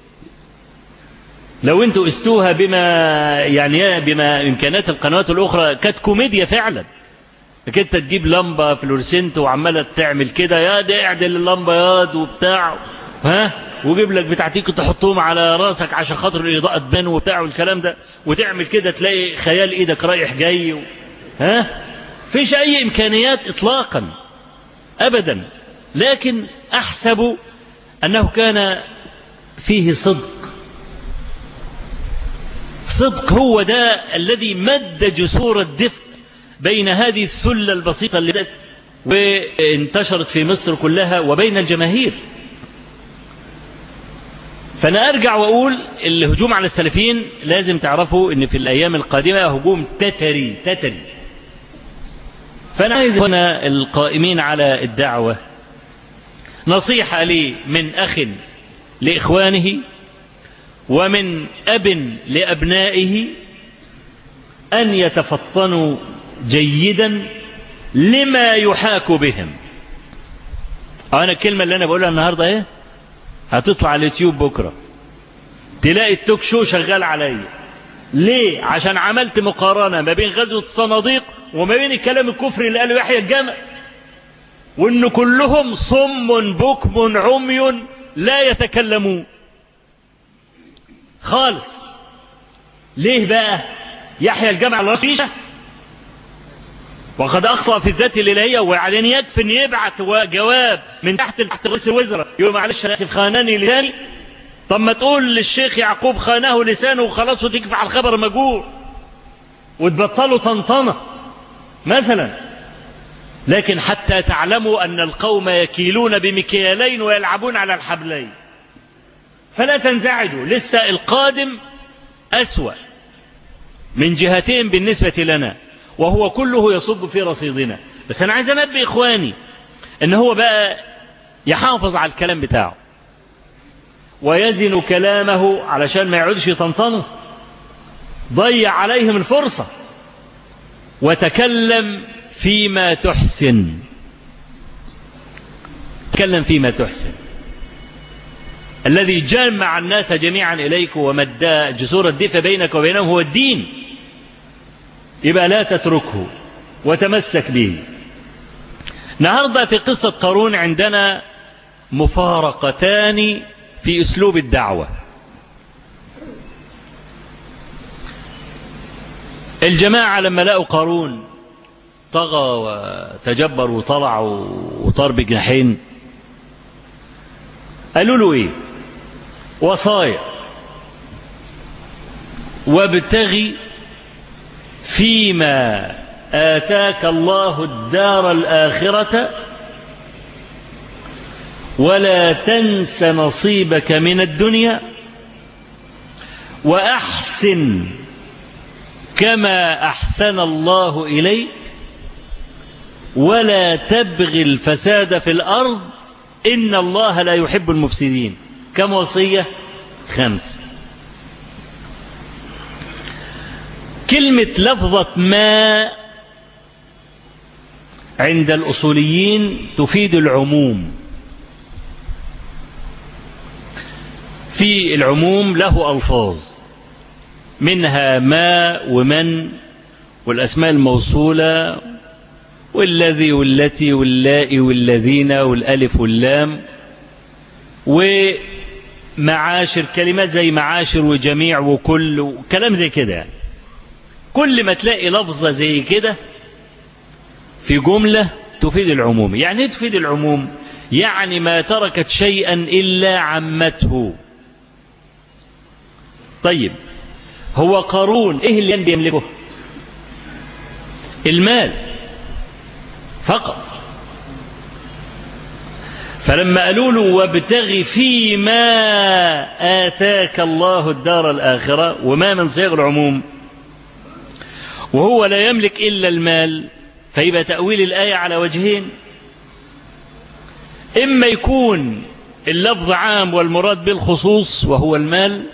لو انتوا قستوها بما يعني بما امكانات القنوات الاخرى كانت كوميديا فعلا انك انت تجيب لمبه فلورسنت وعماله تعمل كده يا ده اعدل اللمبه ياض وبتاع ها وجيب لك بتاعتيك تحطهم على راسك عشان خاطر الاضاءه تبان وبتاع والكلام ده وتعمل كده تلاقي خيال ايدك رايح جاي و... ها فيش اي امكانيات اطلاقا ابدا لكن احسب انه كان فيه صدق صدق هو ده الذي مد جسور الدفء بين هذه السلة البسيطة اللي بدأت وانتشرت في مصر كلها وبين الجماهير فأنا أرجع وأقول الهجوم على السلفيين لازم تعرفوا أن في الأيام القادمة هجوم تتري تتري فأنا عايز هنا القائمين على الدعوة نصيحة لي من أخ لإخوانه ومن أب لأبنائه أن يتفطنوا جيدا لما يحاك بهم أنا الكلمة اللي أنا بقولها النهاردة إيه هتطلع على اليوتيوب بكرة تلاقي التوك شو شغال عليا ليه عشان عملت مقارنة ما بين غزوة الصناديق وما بين الكلام الكفري اللي قاله يحيى الجمل وان كلهم صم بكم عمي لا يتكلمون خالص ليه بقى يحيى الجمع على رفيشة وقد أخطأ في الذات الإلهية وبعدين يكفي أن يبعت جواب من تحت تحت رئيس الوزراء يقول معلش أنا آسف خانني لساني طب ما تقول للشيخ يعقوب خانه لسانه وخلاص وتكفي على الخبر مجور وتبطلوا طنطنة مثلا لكن حتى تعلموا أن القوم يكيلون بمكيالين ويلعبون على الحبلين فلا تنزعجوا لسه القادم أسوأ من جهتين بالنسبة لنا وهو كله يصب في رصيدنا بس أنا عايز أنبه إخواني أن هو بقى يحافظ على الكلام بتاعه ويزن كلامه علشان ما يعودش يطنطنه ضيع عليهم الفرصة وتكلم فيما تحسن تكلم فيما تحسن الذي جمع الناس جميعا إليك ومد جسور الدفء بينك وبينهم هو الدين يبقى لا تتركه وتمسك به النهارده في قصة قارون عندنا مفارقتان في أسلوب الدعوة الجماعة لما لقوا قارون طغى وتجبر وطلع وطار بجناحين قالوا له ايه وصايا وابتغي فيما آتاك الله الدار الآخرة ولا تنس نصيبك من الدنيا وأحسن كما أحسن الله إليك ولا تبغي الفساد في الأرض إن الله لا يحب المفسدين كم وصية خمس كلمة لفظة ما عند الأصوليين تفيد العموم في العموم له ألفاظ منها ما ومن والأسماء الموصولة والذي والتي واللاء والذين والألف واللام ومعاشر كلمات زي معاشر وجميع وكل وكلام زي كده كل ما تلاقي لفظة زي كده في جملة تفيد العموم يعني ايه تفيد العموم يعني ما تركت شيئا إلا عمته طيب هو قارون ايه اللي يملكه المال فقط فلما قالوا له وابتغ فيما آتاك الله الدار الآخرة وما من صيغ العموم وهو لا يملك إلا المال فيبقى تأويل الآية على وجهين إما يكون اللفظ عام والمراد بالخصوص وهو المال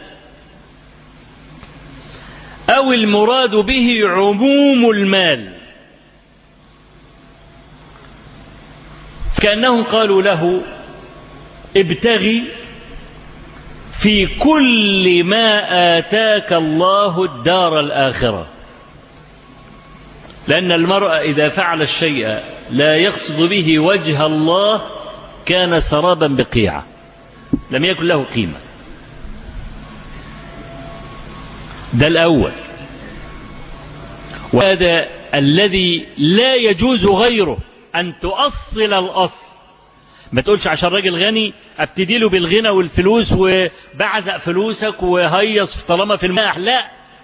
أو المراد به عموم المال كأنهم قالوا له ابتغي في كل ما آتاك الله الدار الآخرة لأن المرء إذا فعل الشيء لا يقصد به وجه الله كان سرابا بقيعة لم يكن له قيمة ده الأول وهذا الذي لا يجوز غيره أن تؤصل الأصل ما تقولش عشان راجل غني ابتدي له بالغنى والفلوس وبعزق فلوسك وهيص طالما في الماء لا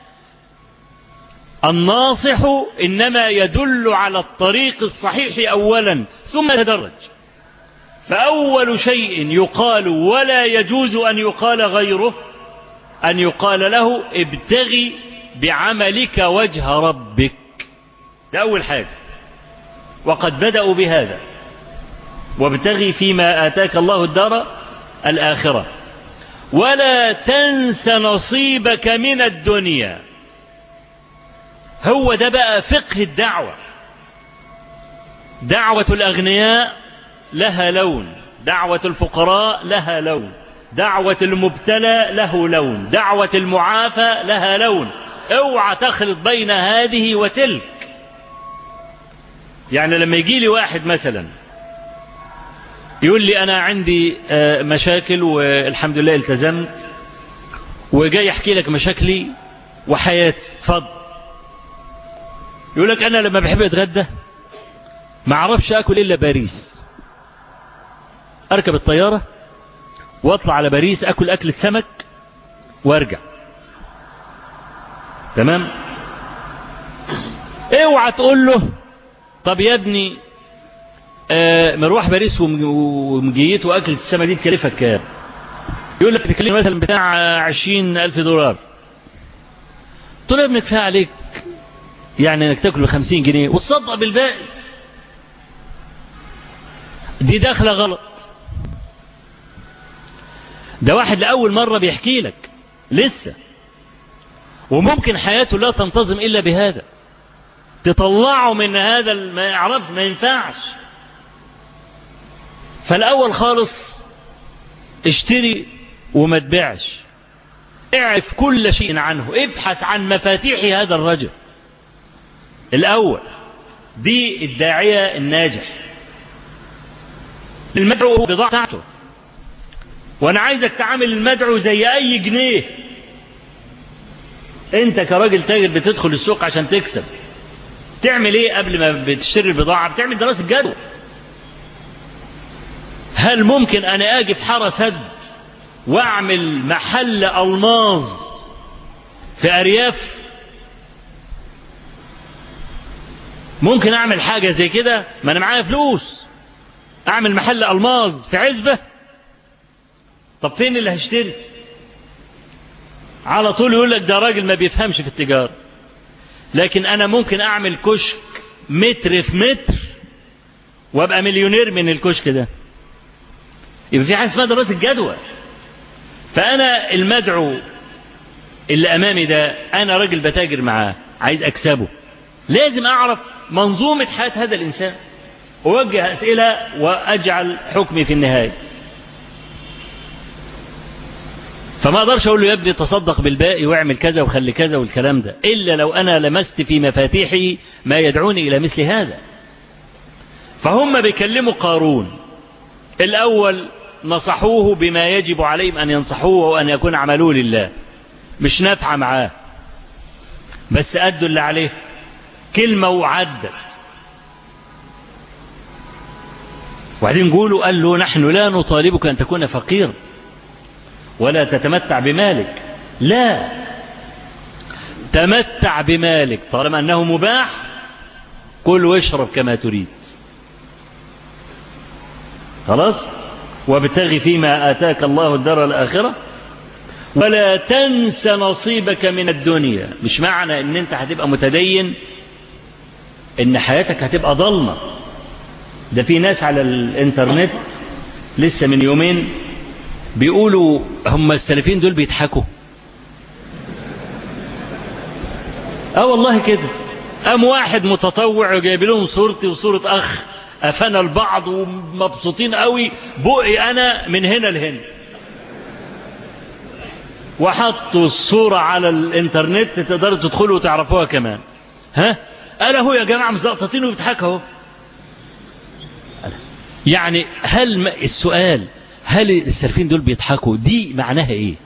الناصح إنما يدل على الطريق الصحيح أولا ثم يتدرج فأول شيء يقال ولا يجوز أن يقال غيره أن يقال له ابتغي بعملك وجه ربك ده أول حاجة وقد بدأوا بهذا وابتغي فيما آتاك الله الدار الآخرة ولا تنس نصيبك من الدنيا هو ده بقى فقه الدعوة دعوة الأغنياء لها لون دعوة الفقراء لها لون دعوة المبتلى له لون دعوة المعافى لها لون اوعى تخلط بين هذه وتلك يعني لما يجي لي واحد مثلا يقول لي أنا عندي مشاكل والحمد لله التزمت وجاي يحكي لك مشاكلي وحياتي اتفضل يقول لك أنا لما بحب أتغدى ما أعرفش أكل إلا باريس أركب الطيارة واطلع على باريس أكل أكلة سمك وارجع تمام اوعى تقول له طب يا ابني آه مروح باريس ومجيته واكلة السمك دي تكلفك كام يقول لك تكلفني مثلا بتاع عشرين ألف دولار قلت له يا ابني كفايه عليك يعني انك تاكل بخمسين جنيه وتصدق بالباقي دي داخله غلط ده واحد لأول مرة بيحكي لك لسه وممكن حياته لا تنتظم إلا بهذا تطلعه من هذا ما يعرف ما ينفعش فالأول خالص اشتري وما تبيعش اعرف كل شيء عنه ابحث عن مفاتيح هذا الرجل الأول دي الداعية الناجح المدعو بضاعته وانا عايزك تعامل المدعو زي اي جنيه انت كراجل تاجر بتدخل السوق عشان تكسب تعمل ايه قبل ما بتشتري البضاعة بتعمل دراسة جدوى هل ممكن انا اجي في حارة سد واعمل محل الماظ في ارياف ممكن اعمل حاجة زي كده ما انا معايا فلوس اعمل محل الماظ في عزبة طب فين اللي هشتري على طول يقول لك ده راجل ما بيفهمش في التجارة لكن انا ممكن اعمل كشك متر في متر وابقى مليونير من الكشك ده يبقى في حاجه اسمها دراسه جدوى فانا المدعو اللي امامي ده انا راجل بتاجر معاه عايز اكسبه لازم اعرف منظومه حياه هذا الانسان اوجه اسئله واجعل حكمي في النهايه فما اقدرش اقول له يا ابني تصدق بالباقي واعمل كذا وخلي كذا والكلام ده الا لو انا لمست في مفاتيحي ما يدعوني الى مثل هذا فهم بيكلموا قارون الاول نصحوه بما يجب عليهم ان ينصحوه وان يكون عملوه لله مش نافعه معاه بس ادوا اللي عليه كلمه وعدت وبعدين قولوا قال له نحن لا نطالبك ان تكون فقيرا ولا تتمتع بمالك لا تمتع بمالك طالما أنه مباح كل واشرب كما تريد خلاص وابتغ فيما آتاك الله الدار الآخرة ولا تنس نصيبك من الدنيا مش معنى ان انت هتبقى متدين ان حياتك هتبقى ضلمة ده في ناس على الانترنت لسه من يومين بيقولوا هم السلفيين دول بيضحكوا اه والله كده قام واحد متطوع وجايب لهم صورتي وصورة اخ افنى البعض ومبسوطين قوي بقي انا من هنا لهنا وحطوا الصورة على الانترنت تقدروا تدخلوا وتعرفوها كمان ها قال اهو يا جماعة مزقططين وبيضحكوا اهو يعني هل السؤال هل السلفين دول بيضحكوا دي معناها ايه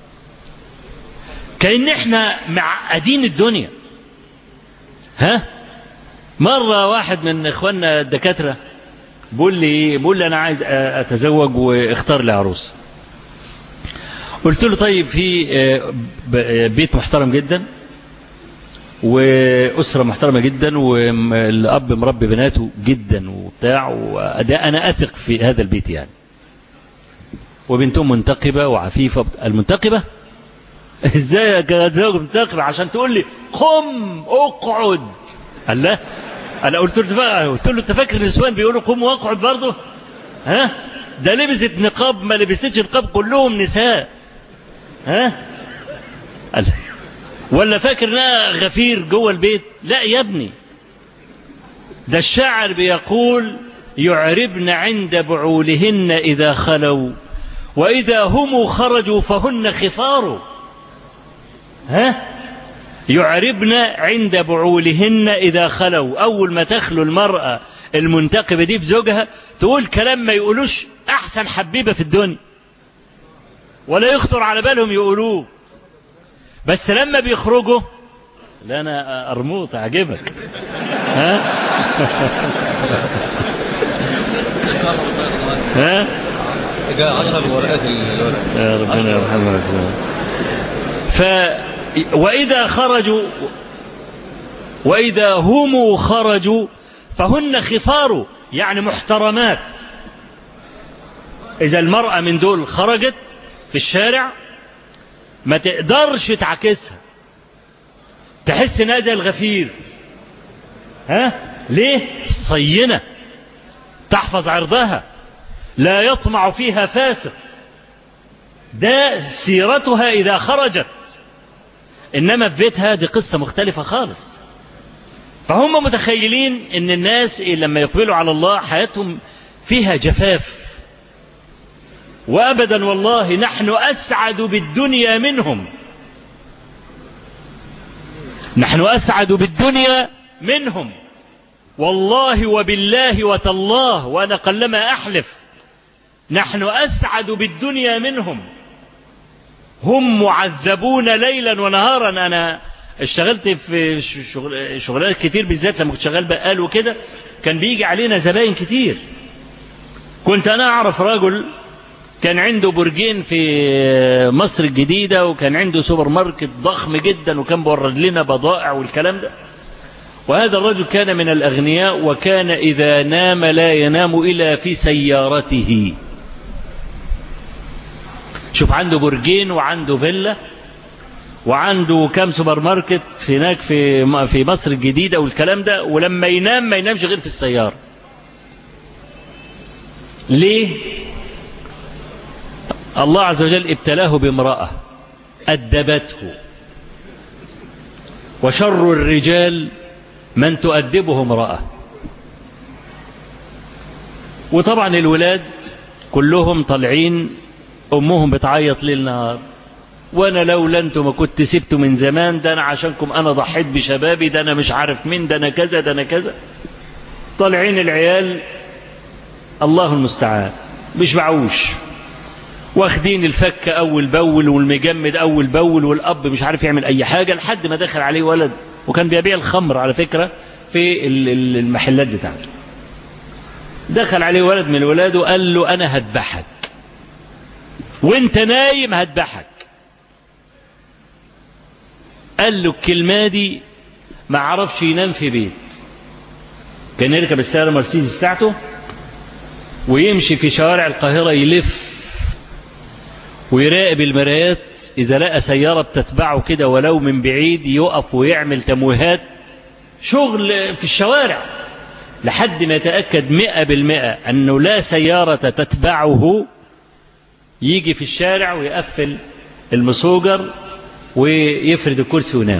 كأن احنا معقدين الدنيا ها مرة واحد من اخواننا الدكاترة بيقول لي ايه بيقول لي انا عايز اتزوج واختار لي عروسه قلت له طيب في بيت محترم جدا وأسرة محترمة جدا والأب مربي بناته جدا وبتاع وده أنا أثق في هذا البيت يعني وبنتهم منتقبة وعفيفة المنتقبة ازاي اتزوج منتقبة عشان تقول لي قم اقعد قال لا انا قلت له قلت له انت فاكر النسوان بيقولوا قم واقعد برضه ها ده لبست نقاب ما لبستش نقاب كلهم نساء ها قال ولا فاكر انها غفير جوه البيت لا يا ابني ده الشاعر بيقول يعربن عند بعولهن إذا خلوا وإذا هم خرجوا فهن خفار ها يعربن عند بعولهن إذا خلوا أول ما تخلو المرأة المنتقبة دي في زوجها تقول كلام ما يقولوش أحسن حبيبة في الدنيا ولا يخطر على بالهم يقولوه بس لما بيخرجوا لا أنا أرموط أعجبك ها ها جاء عشر ورقات الولد يا ربنا يرحمه ف وإذا خرجوا وإذا هم خرجوا فهن خفار يعني محترمات إذا المرأة من دول خرجت في الشارع ما تقدرش تعكسها تحس انها زي الغفير ها ليه صينة تحفظ عرضها لا يطمع فيها فاسق ده سيرتها إذا خرجت إنما في بيتها دي قصة مختلفة خالص فهم متخيلين إن الناس لما يقبلوا على الله حياتهم فيها جفاف وأبدا والله نحن أسعد بالدنيا منهم نحن أسعد بالدنيا منهم والله وبالله وتالله وأنا قلما أحلف نحن أسعد بالدنيا منهم هم معذبون ليلا ونهارا أنا اشتغلت في شغل شغلات كتير بالذات لما كنت شغال بقال وكده كان بيجي علينا زباين كتير كنت أنا أعرف رجل كان عنده برجين في مصر الجديدة وكان عنده سوبر ماركت ضخم جدا وكان بورد لنا بضائع والكلام ده وهذا الرجل كان من الأغنياء وكان إذا نام لا ينام إلا في سيارته شوف عنده برجين وعنده فيلا وعنده كام سوبر ماركت هناك في في مصر الجديدة والكلام ده ولما ينام ما ينامش غير في السيارة ليه الله عز وجل ابتلاه بامرأة أدبته وشر الرجال من تؤدبه امرأة وطبعا الولاد كلهم طالعين أمهم بتعيط ليل نهار وانا لولا انتم ما كنت سبته من زمان ده انا عشانكم انا ضحيت بشبابي ده انا مش عارف مين ده انا كذا ده انا كذا طالعين العيال الله المستعان مش بعوش واخدين الفك اول باول والمجمد اول باول والاب مش عارف يعمل اي حاجه لحد ما دخل عليه ولد وكان بيبيع الخمر على فكره في المحلات بتاعته دخل عليه ولد من الولاد وقال له انا هذبحك وانت نايم هذبحك قال له الكلمه دي ما عرفش ينام في بيت كان يركب السياره مرسيدس بتاعته ويمشي في شوارع القاهره يلف ويراقب المرايات إذا لقى سيارة بتتبعه كده ولو من بعيد يقف ويعمل تمويهات شغل في الشوارع لحد ما يتأكد مئة بالمئة أنه لا سيارة تتبعه يجي في الشارع ويقفل المسوجر ويفرد الكرسي وينام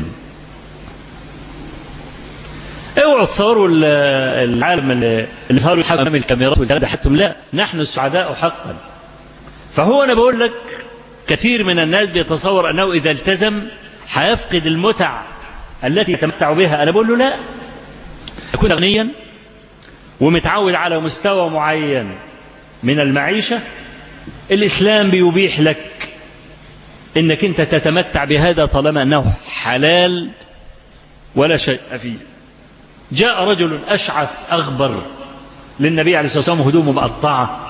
اوعوا تصوروا العالم اللي صاروا يحكم الكاميرات والكلام ده حتى لا نحن السعداء حقا فهو أنا بقول لك كثير من الناس بيتصور أنه إذا التزم هيفقد المتع التي يتمتع بها أنا بقول له لا يكون غنيا ومتعود على مستوى معين من المعيشة الإسلام بيبيح لك إنك أنت تتمتع بهذا طالما أنه حلال ولا شيء فيه جاء رجل أشعث أغبر للنبي عليه الصلاة والسلام هدومه مقطعة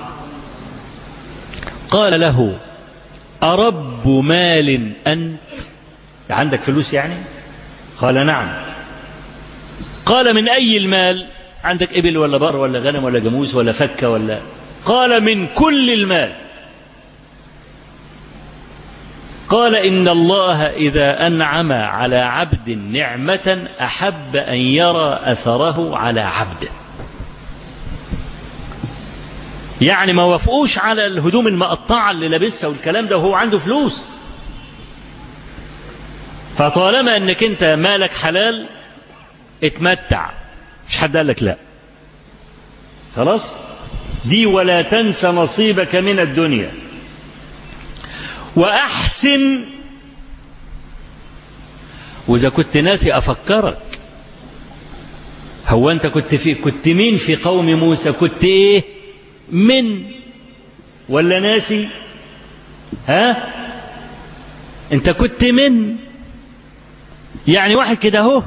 قال له أرب مال أنت عندك فلوس يعني قال نعم قال من أي المال عندك إبل ولا بر ولا غنم ولا جاموس ولا فكة ولا قال من كل المال قال إن الله إذا أنعم على عبد نعمة أحب أن يرى أثره على عبده يعني ما وافقوش على الهدوم المقطعة اللي لابسها والكلام ده وهو عنده فلوس فطالما انك انت مالك حلال اتمتع مش حد قال لك لا خلاص دي ولا تنسى نصيبك من الدنيا واحسن واذا كنت ناسي افكرك هو انت كنت في كنت مين في قوم موسى كنت ايه من ولا ناسي ها انت كنت من يعني واحد كده اهو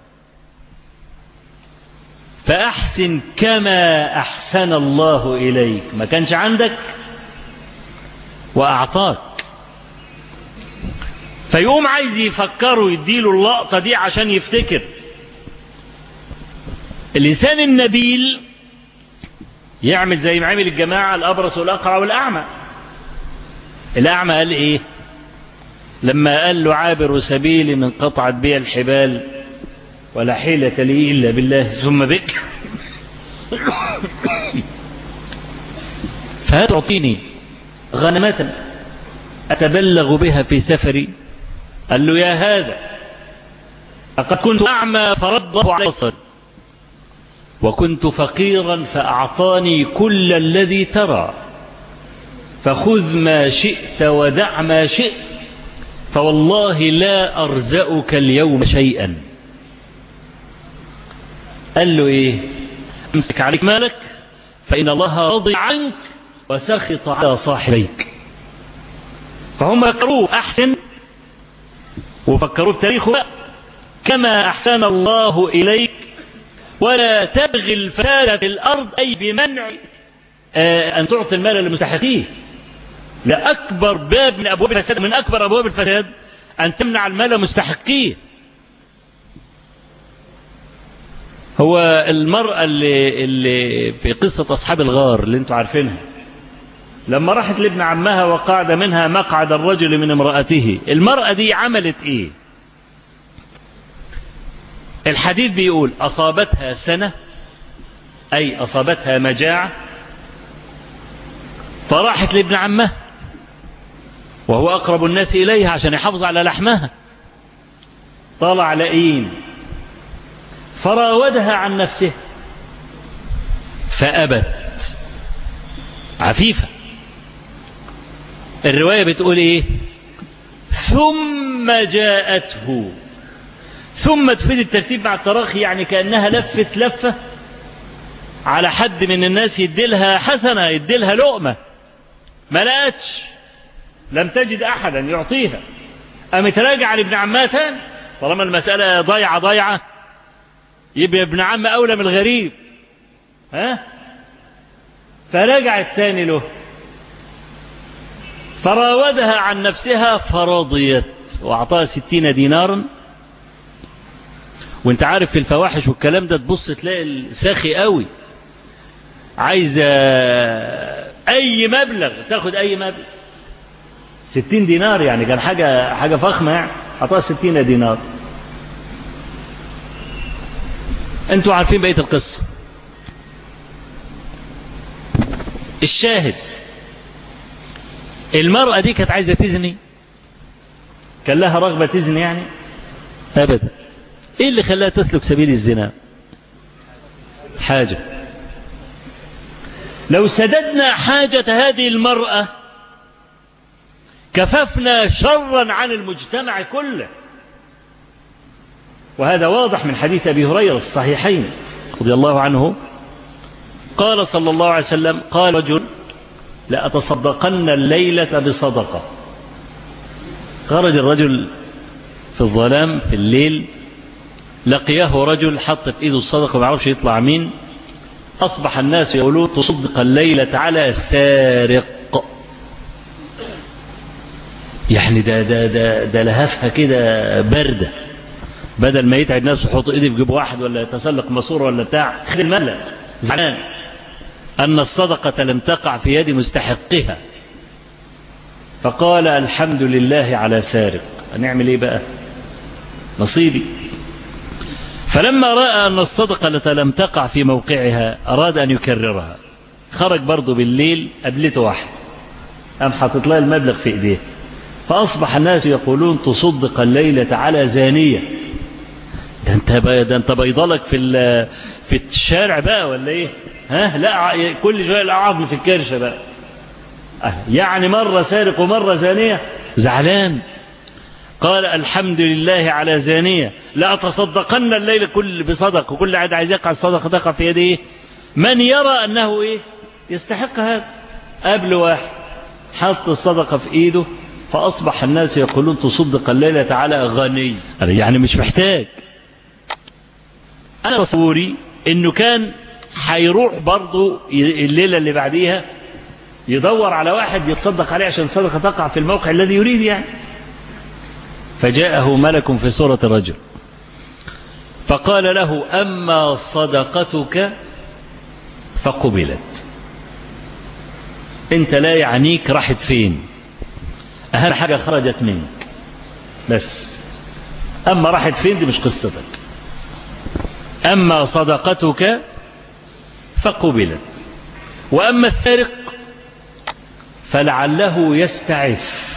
فأحسن كما أحسن الله إليك ما كانش عندك وأعطاك فيقوم عايز يفكروا يديله اللقطة دي عشان يفتكر الإنسان النبيل يعمل زي ما عمل الجماعة الأبرص والأقرع والأعمى الأعمى قال إيه لما قال له عابر سبيل انقطعت بي الحبال ولا حيلة لي إلا بالله ثم بك فهتعطيني غنمة أتبلغ بها في سفري قال له يا هذا لقد كنت أعمى فرد علي الصد وكنت فقيرا فأعطاني كل الذي ترى فخذ ما شئت ودع ما شئت فوالله لا أرزأك اليوم شيئا قال له ايه امسك عليك مالك فإن الله رضي عنك وسخط على صاحبيك فهم فكروه أحسن وفكروه بتاريخه كما أحسن الله إليك ولا تبغي الفساد في الأرض أي بمنع آه أن تعطي المال لمستحقيه لأكبر باب من أبواب الفساد من أكبر أبواب الفساد أن تمنع المال مستحقيه هو المرأة اللي, اللي في قصة أصحاب الغار اللي انتوا عارفينها لما راحت لابن عمها وقعد منها مقعد الرجل من امرأته المرأة دي عملت ايه الحديث بيقول أصابتها سنة أي أصابتها مجاعة فراحت لابن عمها وهو أقرب الناس إليها عشان يحافظ على لحمها طلع لئيم فراودها عن نفسه فأبت عفيفة الرواية بتقول ايه ثم جاءته ثم تفيد الترتيب مع التراخي يعني كأنها لفت لفة على حد من الناس يديلها حسنة يديلها لقمة ما لقتش لم تجد أحدا يعطيها قامت راجعة لابن عمها تاني طالما المسألة ضايعة ضايعة يبقى ابن عم أولى من الغريب ها فرجع الثاني له فراودها عن نفسها فرضيت وأعطاها ستين دينارا وانت عارف في الفواحش والكلام ده تبص تلاقي الساخي قوي عايزة أي مبلغ تاخد أي مبلغ ستين دينار يعني كان حاجة حاجة فخمة يعني أعطاها ستين دينار انتوا عارفين بقية القصة الشاهد المرأة دي كانت عايزة تزني كان لها رغبة تزني يعني أبدا إيه اللي خلاها تسلك سبيل الزنا حاجة لو سددنا حاجة هذه المرأة كففنا شرا عن المجتمع كله وهذا واضح من حديث أبي هريرة في الصحيحين رضي الله عنه قال صلى الله عليه وسلم قال رجل لأتصدقن الليلة بصدقة خرج الرجل في الظلام في الليل لقيه رجل حط في ايده الصدقة ما يعرفش يطلع مين أصبح الناس يقولون تصدق الليلة على سارق يعني ده ده ده ده لهفها كده باردة بدل ما يتعب نفسه يحط ايدي في جيب واحد ولا يتسلق ماسوره ولا بتاع خير الملأ زعلان أن الصدقة لم تقع في يد مستحقها فقال الحمد لله على سارق نعمل ايه بقى نصيبي فلما رأى أن الصدقة لم تقع في موقعها أراد أن يكررها خرج برضه بالليل قابلته واحد قام حاطط لها المبلغ في ايديه فأصبح الناس يقولون تصدق الليلة على زانية ده انت بقى ده انت بيضلك في ال- في الشارع بقى ولا ايه ها لا ع- كل شويه عظم في الكرشه بقى أه، يعني مره سارق ومره زانيه زعلان قال الحمد لله على زانيه لا اتصدقن الليل كل بصدق وكل عاد عايز يقع الصدقه تقع في يده ايه من يرى انه ايه يستحق هذا قبل واحد حط الصدقه في ايده فاصبح الناس يقولون تصدق الليله على غني يعني مش محتاج انا تصوري انه كان هيروح برضه ي- الليله اللي بعديها يدور على واحد يتصدق عليه عشان الصدقه تقع في الموقع الذي يريد يعني فجاءه ملك في صوره رجل فقال له اما صدقتك فقبلت انت لا يعنيك راحت فين اهم حاجه خرجت منك بس اما راحت فين دي مش قصتك أما صدقتك فقبلت وأما السارق فلعله يستعف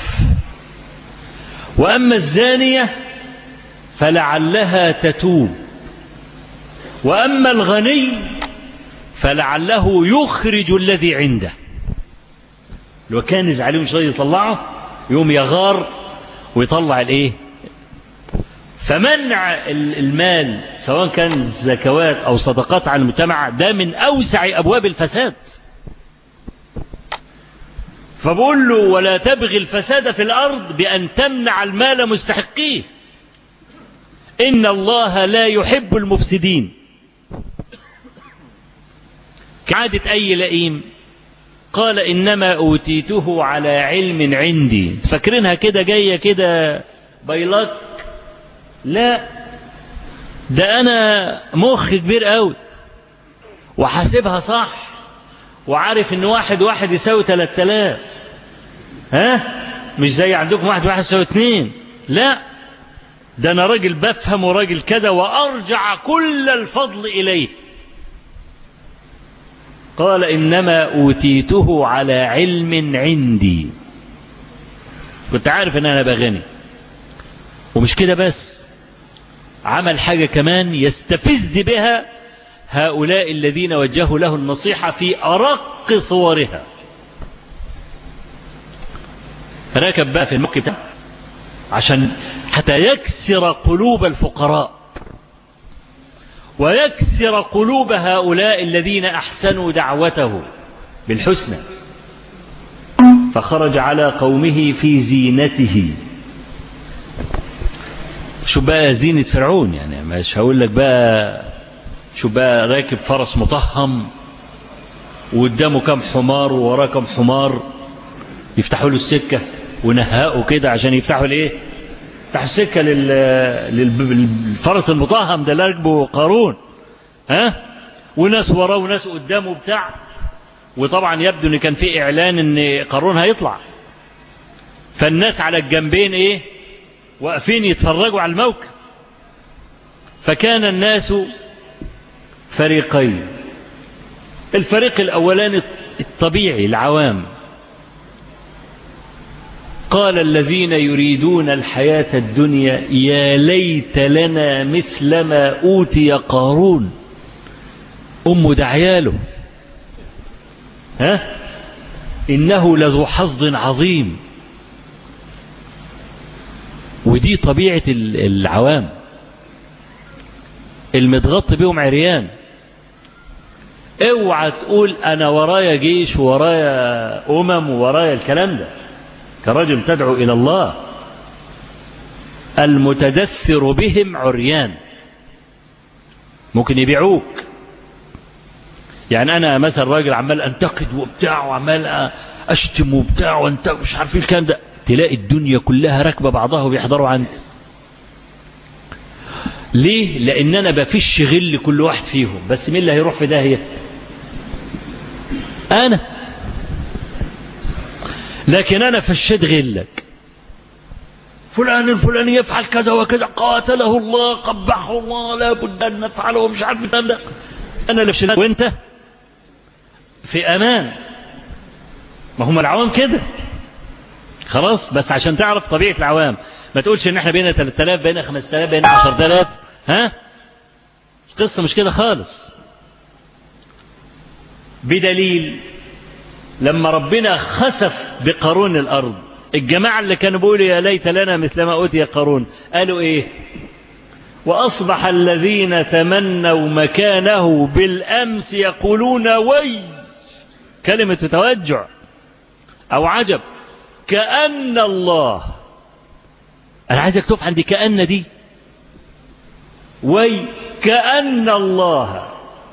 وأما الزانية فلعلها تتوب وأما الغني فلعله يخرج الذي عنده لو كان عليهم شوية يطلعه يوم يغار ويطلع الايه فمنع ال- المال سواء كان زكوات أو صدقات على المجتمع ده من أوسع أبواب الفساد فبقول له ولا تبغي الفساد في الأرض بأن تمنع المال مستحقيه إن الله لا يحب المفسدين كعادة أي لئيم قال إنما أوتيته على علم عندي فاكرينها كده جاية كده بيلك لا ده انا مخ كبير قوي وحاسبها صح وعارف ان واحد واحد يساوي تلات تلاف ها مش زي عندكم واحد واحد يساوي اتنين لا ده انا راجل بفهم وراجل كذا وارجع كل الفضل اليه قال انما اوتيته على علم عندي كنت عارف ان انا بغني ومش كده بس عمل حاجة كمان يستفز بها هؤلاء الذين وجهوا له النصيحة في أرق صورها ركب بقى في الموقف ده عشان حتى يكسر قلوب الفقراء ويكسر قلوب هؤلاء الذين أحسنوا دعوته بالحسنى فخرج على قومه في زينته شو بقى زينة فرعون يعني مش هقول لك بقى شو بقى راكب فرس مطهم وقدامه كم حمار ووراه كم حمار يفتحوا له السكة ونهقوا كده عشان يفتحوا الايه يفتحوا السكة لل... لل- للفرس المطهم ده اللي راكبه قارون ها وناس وراه وناس قدامه بتاع وطبعا يبدو ان كان في اعلان ان قارون هيطلع فالناس على الجنبين ايه واقفين يتفرجوا على الموكب فكان الناس فريقين الفريق الاولاني الطبيعي العوام قال الذين يريدون الحياة الدنيا يا ليت لنا مثل ما أوتي قارون أم دعياله ها إنه لذو حظ عظيم ودي طبيعة ال- العوام المتغطي بيهم عريان اوعى تقول انا ورايا جيش ورايا امم ورايا الكلام ده كرجل تدعو الى الله المتدثر بهم عريان ممكن يبيعوك يعني انا مثلا راجل عمال انتقد وبتاع وعمال اشتم وبتاع وانت مش عارف ايه الكلام ده تلاقي الدنيا كلها راكبه بعضها وبيحضروا عندي ليه لان انا بفش غل كل واحد فيهم بس مين اللي هيروح في داهيه انا لكن انا فشيت غلك فلان الفلاني يفعل كذا وكذا قاتله الله قبحه الله لا بد ان نفعله ومش عارف الكلام ده انا اللي فشلت وانت في امان ما هم العوام كده خلاص بس عشان تعرف طبيعة العوام ما تقولش ان احنا بينا 3000 بينا 5000 بينا 10000 ها القصة مش كده خالص بدليل لما ربنا خسف بقارون الأرض الجماعة اللي كانوا بيقولوا يا ليت لنا مثل ما أوتي قارون قالوا إيه وأصبح الذين تمنوا مكانه بالأمس يقولون وي كلمة توجع أو عجب كأن الله أنا عايزك تقف عندي كأن دي وي كأن الله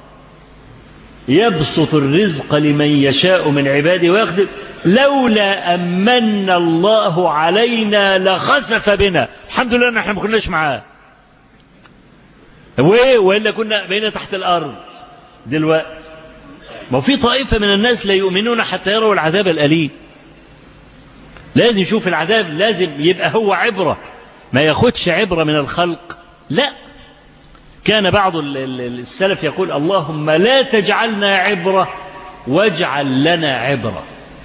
يبسط الرزق لمن يشاء من عباده ويخدم لولا أمن الله علينا لخسف بنا الحمد لله ان احنا ما كناش معاه وايه والا كنا بقينا تحت الارض دلوقتي ما في طائفة من الناس لا يؤمنون حتى يروا العذاب الأليم لازم يشوف العذاب لازم يبقى هو عبرة ما ياخدش عبرة من الخلق لا كان بعض السلف يقول اللهم لا تجعلنا عبرة واجعل لنا عبرة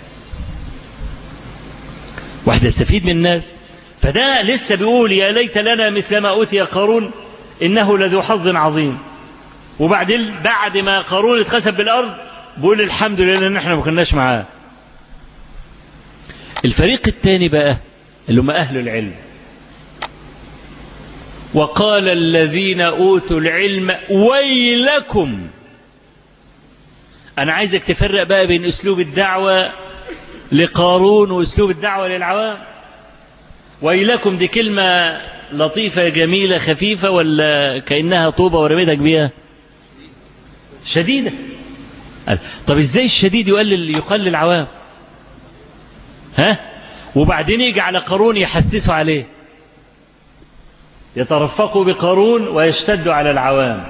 واحد يستفيد من الناس فده لسه بيقول يا ليت لنا مثل ما أوتي قارون إنه لذو حظ عظيم وبعدين بعد ما قارون اتخسف بالأرض بيقول الحمد لله إن احنا ما كناش معاه الفريق الثاني بقى اللي هم أهل العلم وقال الذين أوتوا العلم ويلكم أنا عايزك تفرق بقى بين أسلوب الدعوة لقارون وأسلوب الدعوة للعوام ويلكم دي كلمة لطيفة جميلة خفيفة ولا كأنها طوبة ورميتك بيها شديدة طب ازاي الشديد يقلل يقال للعوام ها وبعدين يجي على قارون يحسسوا عليه يترفقوا بقارون ويشتد على العوام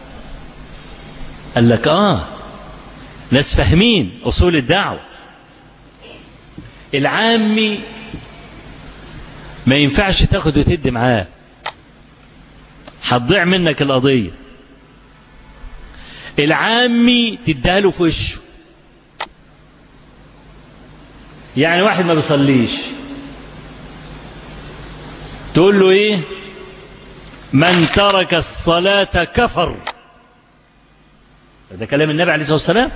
قال لك آه ناس فاهمين أصول الدعوة العامي ما ينفعش تاخد وتدي معاه هتضيع منك القضية العامي تديها له في وشه يعني واحد ما بيصليش تقول له ايه من ترك الصلاة كفر هذا كلام النبي عليه الصلاة والسلام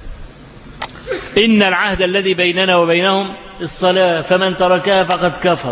إن العهد الذي بيننا وبينهم الصلاة فمن تركها فقد كفر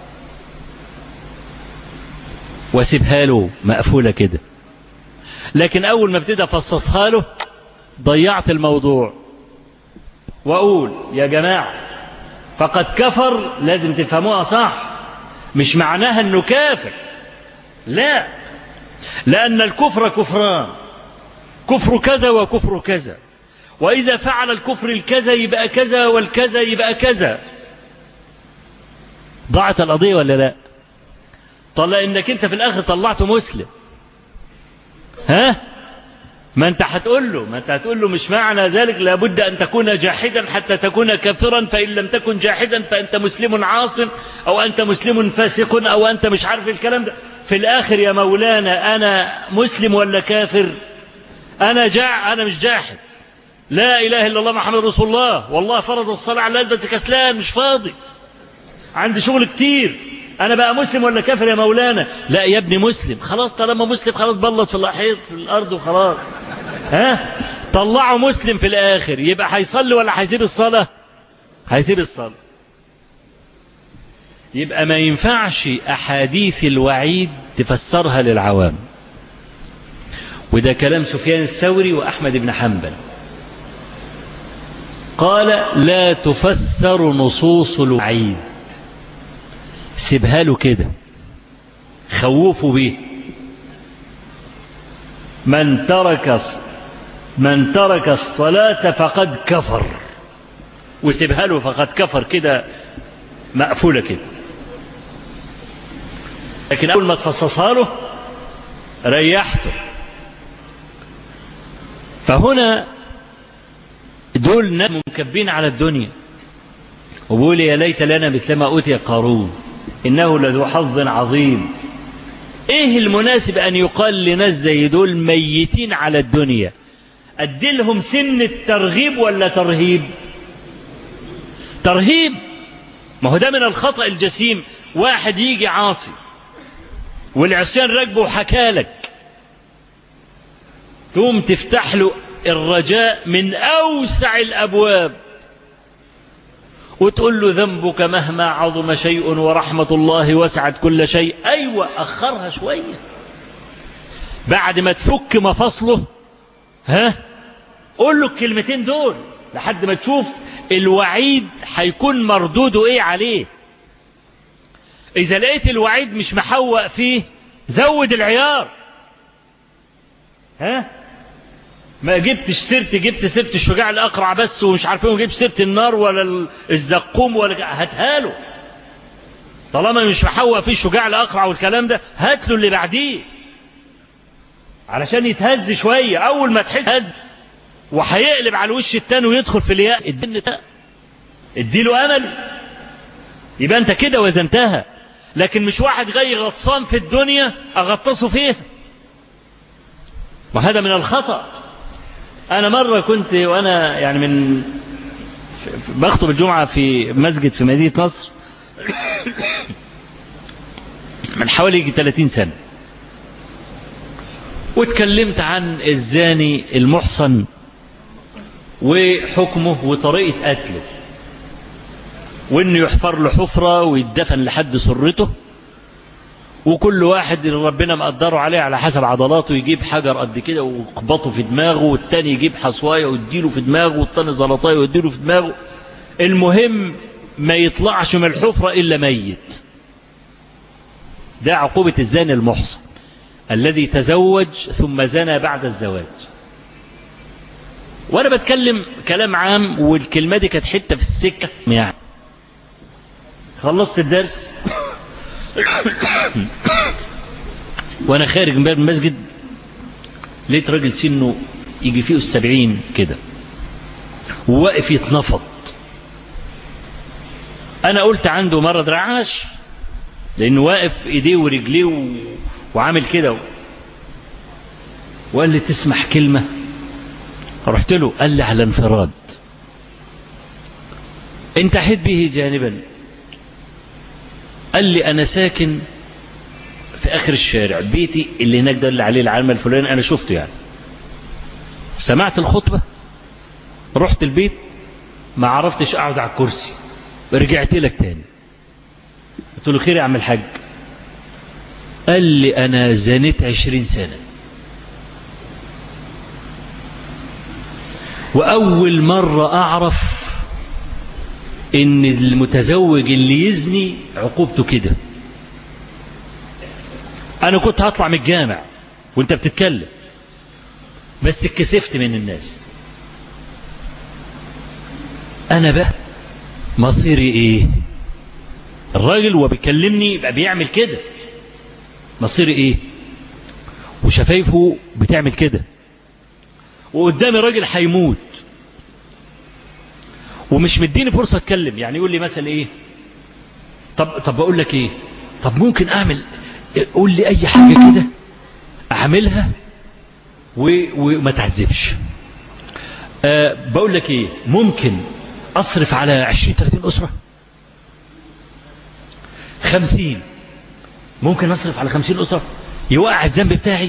وسيبها له مقفولة كده لكن أول ما ابتدى فصصها له ضيعت الموضوع وأقول يا جماعة فقد كفر لازم تفهموها صح مش معناها أنه كافر لا لأن الكفر كفران كفر كذا وكفر كذا وإذا فعل الكفر الكذا يبقى كذا والكذا يبقى كذا ضاعت القضية ولا لا طلع انك انت في الاخر طلعته مسلم ها ما انت هتقول له ما انت هتقول له مش معنى ذلك لابد ان تكون جاحدا حتى تكون كافرا فان لم تكن جاحدا فانت مسلم عاص او انت مسلم فاسق او انت مش عارف الكلام ده في الاخر يا مولانا انا مسلم ولا كافر انا جاع انا مش جاحد لا اله الا الله محمد رسول الله والله فرض الصلاه على بس كسلان مش فاضي عندي شغل كتير انا بقى مسلم ولا كافر يا مولانا لا يا ابني مسلم خلاص طالما مسلم خلاص بلط في الحيط في الارض وخلاص ها طلعه مسلم في الاخر يبقى هيصلي ولا هيسيب الصلاه هيسيب الصلاه يبقى ما ينفعش احاديث الوعيد تفسرها للعوام وده كلام سفيان الثوري واحمد بن حنبل قال لا تفسر نصوص الوعيد سيبها له كده خوفوا به من ترك من ترك الصلاة فقد كفر وسيبها له فقد كفر كده مقفولة كده لكن أول ما تفصصها له ريحته فهنا دول ناس مكبين على الدنيا وبيقول يا ليت لنا مثل ما أوتي قارون إنه لذو حظ عظيم إيه المناسب أن يقال لناس زي دول ميتين على الدنيا أديلهم سن الترغيب ولا ترهيب ترهيب ما هو ده من الخطأ الجسيم واحد يجي عاصي والعصيان راكبه وحكالك تقوم تفتح له الرجاء من أوسع الأبواب وتقول له ذنبك مهما عظم شيء ورحمة الله وسعت كل شيء أيوة أخرها شوية بعد ما تفك مفاصله ها قول له الكلمتين دول لحد ما تشوف الوعيد هيكون مردوده ايه عليه اذا لقيت الوعيد مش محوق فيه زود العيار ها ما جبت سيرت جبت سيرة الشجاع الأقرع بس ومش عارفين وجبت سيرة النار ولا الزقوم ولا هاتها له طالما مش محوق فيه الشجاع الأقرع والكلام ده هات له اللي بعديه علشان يتهز شوية أول ما تحس هز وهيقلب على الوش التاني ويدخل في الياء اديله اديله أمل يبقى أنت كده وزنتها لكن مش واحد جاي غطسان في الدنيا أغطسه فيها وهذا من الخطأ أنا مرة كنت وأنا يعني من بخطب الجمعة في مسجد في مدينة نصر من حوالي 30 سنة واتكلمت عن الزاني المحصن وحكمه وطريقة قتله وانه يحفر له حفرة ويدفن لحد سرته وكل واحد اللي ربنا مقدره عليه على حسب عضلاته يجيب حجر قد كده ويخبطه في دماغه والتاني يجيب حصوايه ويديله في دماغه والتاني زلطايه ويديله في دماغه المهم ما يطلعش من الحفرة إلا ميت ده عقوبة الزاني المحصن الذي تزوج ثم زنى بعد الزواج وانا بتكلم كلام عام والكلمة دي كانت حتة في السكة يعني خلصت الدرس وانا خارج من باب المسجد لقيت راجل سنه يجي فيه السبعين كده وواقف يتنفض انا قلت عنده مرض رعاش لانه واقف ايديه ورجليه و... وعامل كده و... وقال لي تسمح كلمة رحت له قال لي على انفراد انتحيت به جانبا قال لي انا ساكن في اخر الشارع بيتي اللي هناك ده اللي عليه العلم الفلاني انا شفته يعني سمعت الخطبة رحت البيت ما عرفتش اقعد على الكرسي رجعت لك تاني قلت له خير يا عم الحاج قال لي انا زنيت عشرين سنة واول مرة اعرف ان المتزوج اللي يزني عقوبته كده انا كنت هطلع من الجامع وانت بتتكلم بس اتكسفت من الناس انا بقى مصيري ايه الراجل وهو بيكلمني يبقى بيعمل كده مصيري ايه وشفايفه بتعمل كده وقدامي راجل هيموت ومش مديني فرصة اتكلم يعني يقول لي مثلا ايه طب طب بقول لك ايه طب ممكن اعمل قول لي اي حاجة كده اعملها وما تعذبش أه بقول لك ايه ممكن اصرف على عشرين ثلاثين اسرة خمسين ممكن اصرف على خمسين اسرة يوقع الذنب بتاعي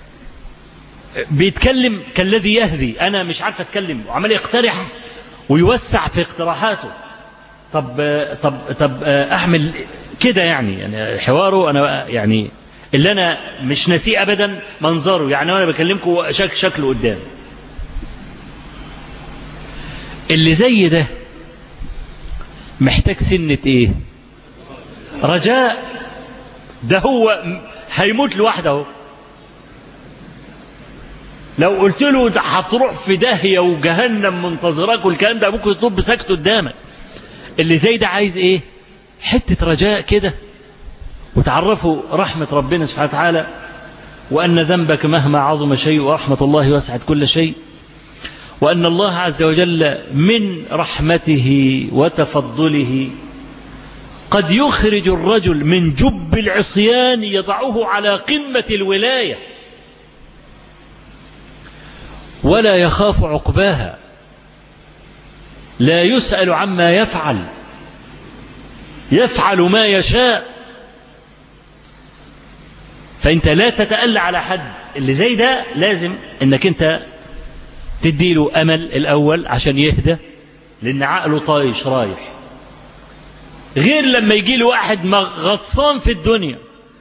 بيتكلم كالذي يهذي انا مش عارف اتكلم وعمال يقترح ويوسع في اقتراحاته طب طب طب اعمل كده يعني يعني حواره انا يعني اللي انا مش ناسيه ابدا منظره يعني وانا بكلمكم شك شكله قدام اللي زي ده محتاج سنة ايه رجاء ده هو هيموت لوحده لو قلت له ده هتروح في داهية وجهنم منتظراك والكلام ده ممكن يطب سكت قدامك اللي زي ده عايز ايه حتة رجاء كده وتعرفوا رحمة ربنا سبحانه وتعالى وأن ذنبك مهما عظم شيء ورحمة الله وسعت كل شيء وأن الله عز وجل من رحمته وتفضله قد يخرج الرجل من جب العصيان يضعه على قمة الولاية ولا يخاف عقباها لا يسأل عما يفعل يفعل ما يشاء فانت لا تتألى على حد اللي زي ده لازم انك انت تديله امل الاول عشان يهدى لان عقله طايش رايح غير لما يجي له واحد غطسان في الدنيا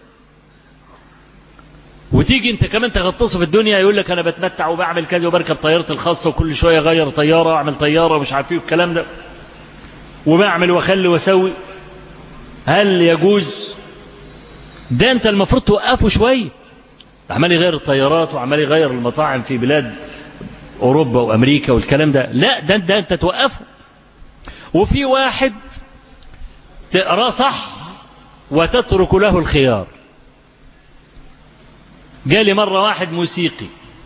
وتيجي انت كمان تغطسه في الدنيا يقول لك انا بتمتع وبعمل كذا وبركب طيارتي الخاصه وكل شويه اغير طياره واعمل طياره ومش عارف ايه الكلام ده وبعمل واخلي واسوي هل يجوز ده انت المفروض توقفه شويه عمال يغير الطيارات وعمال يغير المطاعم في بلاد اوروبا وامريكا والكلام ده لا ده, ده انت توقفه وفي واحد تقراه صح وتترك له الخيار جالي مرة واحد موسيقي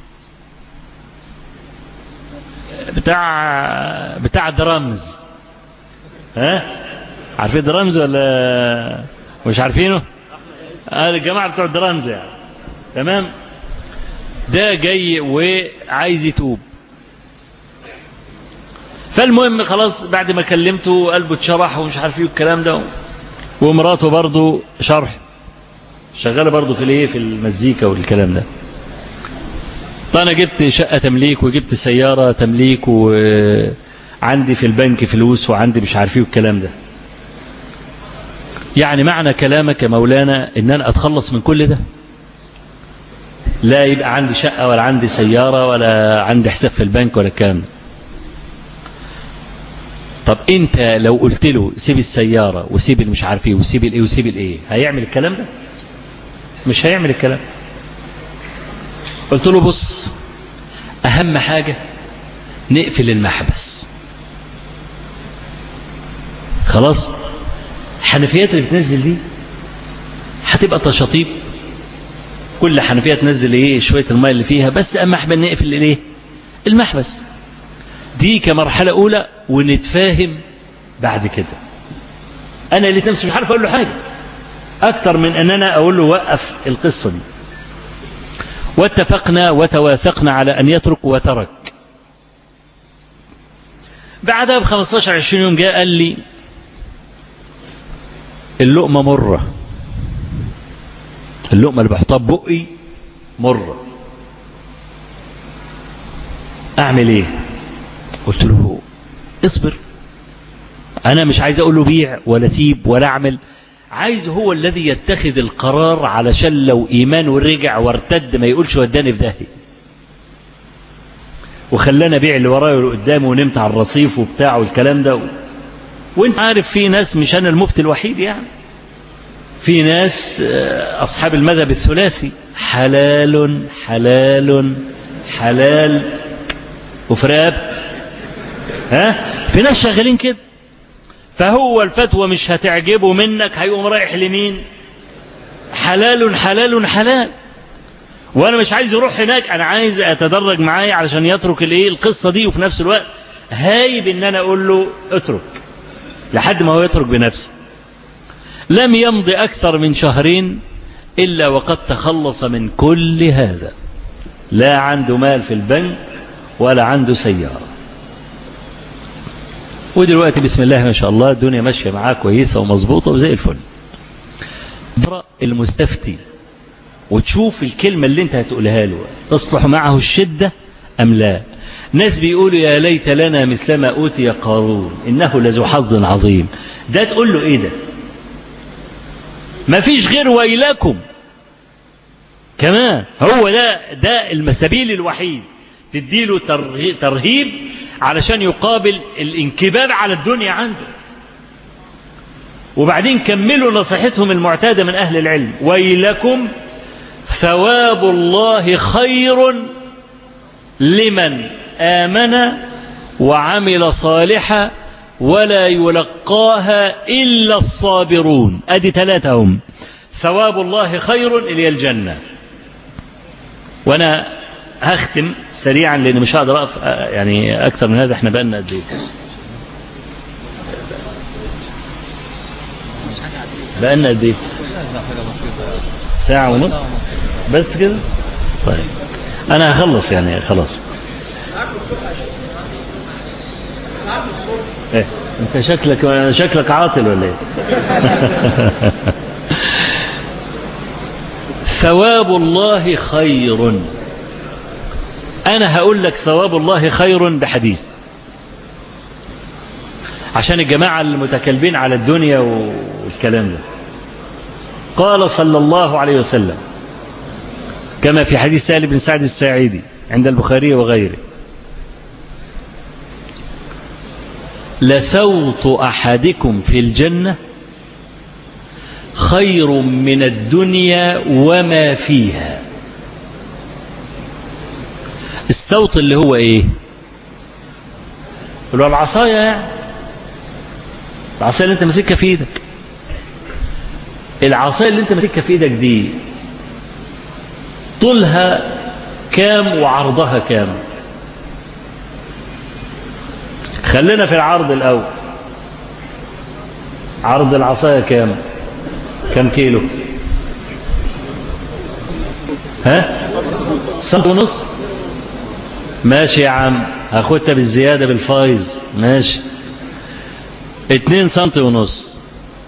بتاع بتاع درامز ها عارفين درامز ولا مش عارفينه آه الجماعة بتوع درامز يعني تمام ده جاي وعايز يتوب فالمهم خلاص بعد ما كلمته قلبه اتشرح ومش عارف ايه الكلام ده ومراته برضه شرح شغاله برضه في الايه في المزيكا والكلام ده فانا جبت شقه تمليك وجبت سياره تمليك وعندي في البنك فلوس وعندي مش عارف ايه والكلام ده يعني معنى كلامك يا مولانا ان انا اتخلص من كل ده لا يبقى عندي شقه ولا عندي سياره ولا عندي حساب في البنك ولا الكلام ده طب انت لو قلت له سيب السياره وسيب المش عارف ايه وسيب الايه وسيب الايه هيعمل الكلام ده مش هيعمل الكلام قلت له بص اهم حاجه نقفل المحبس خلاص الحنفيات اللي بتنزل دي هتبقى تشاطيب كل حنفيه تنزل ايه شويه الميه اللي فيها بس اما احنا نقفل الايه المحبس دي كمرحله اولى ونتفاهم بعد كده انا اللي نفسي مش عارف اقول له حاجه اكتر من ان انا اقول له وقف القصه دي واتفقنا وتواثقنا على ان يترك وترك بعدها ب 15 20 يوم جاء قال لي اللقمه مره اللقمه اللي بحطها ببقي مره اعمل ايه قلت له اصبر انا مش عايز اقول له بيع ولا سيب ولا اعمل عايز هو الذي يتخذ القرار علشان لو ايمانه رجع وارتد ما يقولش وداني في داهيه وخلانا بيع اللي ورايا واللي قدامي ونمت على الرصيف وبتاع والكلام ده و... وانت عارف في ناس مش انا المفتي الوحيد يعني في ناس اصحاب المذهب الثلاثي حلال حلال حلال وفي رقبت ها في ناس شغالين كده فهو الفتوى مش هتعجبه منك هيقوم رايح لمين حلال حلال حلال وانا مش عايز يروح هناك انا عايز اتدرج معايا علشان يترك الايه القصه دي وفي نفس الوقت هايب ان انا اقول له اترك لحد ما هو يترك بنفسه لم يمض اكثر من شهرين الا وقد تخلص من كل هذا لا عنده مال في البنك ولا عنده سياره ودلوقتي بسم الله ما شاء الله الدنيا ماشيه معاه كويسه ومظبوطه وزي الفل المستفتي وتشوف الكلمة اللي انت هتقولها له تصلح معه الشدة أم لا ناس بيقولوا يا ليت لنا مثل ما أوتي قارون إنه لذو حظ عظيم ده تقول له إيه ده ما فيش غير ويلكم كمان هو ده ده المسابيل الوحيد تديله ترهيب علشان يقابل الانكباب على الدنيا عنده وبعدين كملوا نصيحتهم المعتادة من أهل العلم ويلكم ثواب الله خير لمن آمن وعمل صالحا ولا يلقاها إلا الصابرون أدي ثلاثة هم ثواب الله خير إلى الجنة وأنا هختم سريعا لأن مش هقدر أقف يعني أكثر من هذا احنا بقالنا قد إيه بقالنا قد إيه ساعة ونص بس كده طيب أنا هخلص يعني خلاص إيه؟ انت شكلك شكلك عاطل ولا ايه ثواب الله خير انا هقول لك ثواب الله خير بحديث عشان الجماعة المتكلمين على الدنيا والكلام ده قال صلى الله عليه وسلم كما في حديث سهل بن سعد الساعدي عند البخاري وغيره لسوط أحدكم في الجنة خير من الدنيا وما فيها الصوت اللي هو ايه اللي هو العصاية يعني العصاية اللي انت ماسكها في ايدك العصاية اللي انت ماسكها في ايدك دي طولها كام وعرضها كام خلينا في العرض الاول عرض العصاية كام كم كيلو ها سنت ونص ماشي يا عم هاخدها بالزيادة بالفايز ماشي اتنين سنت ونص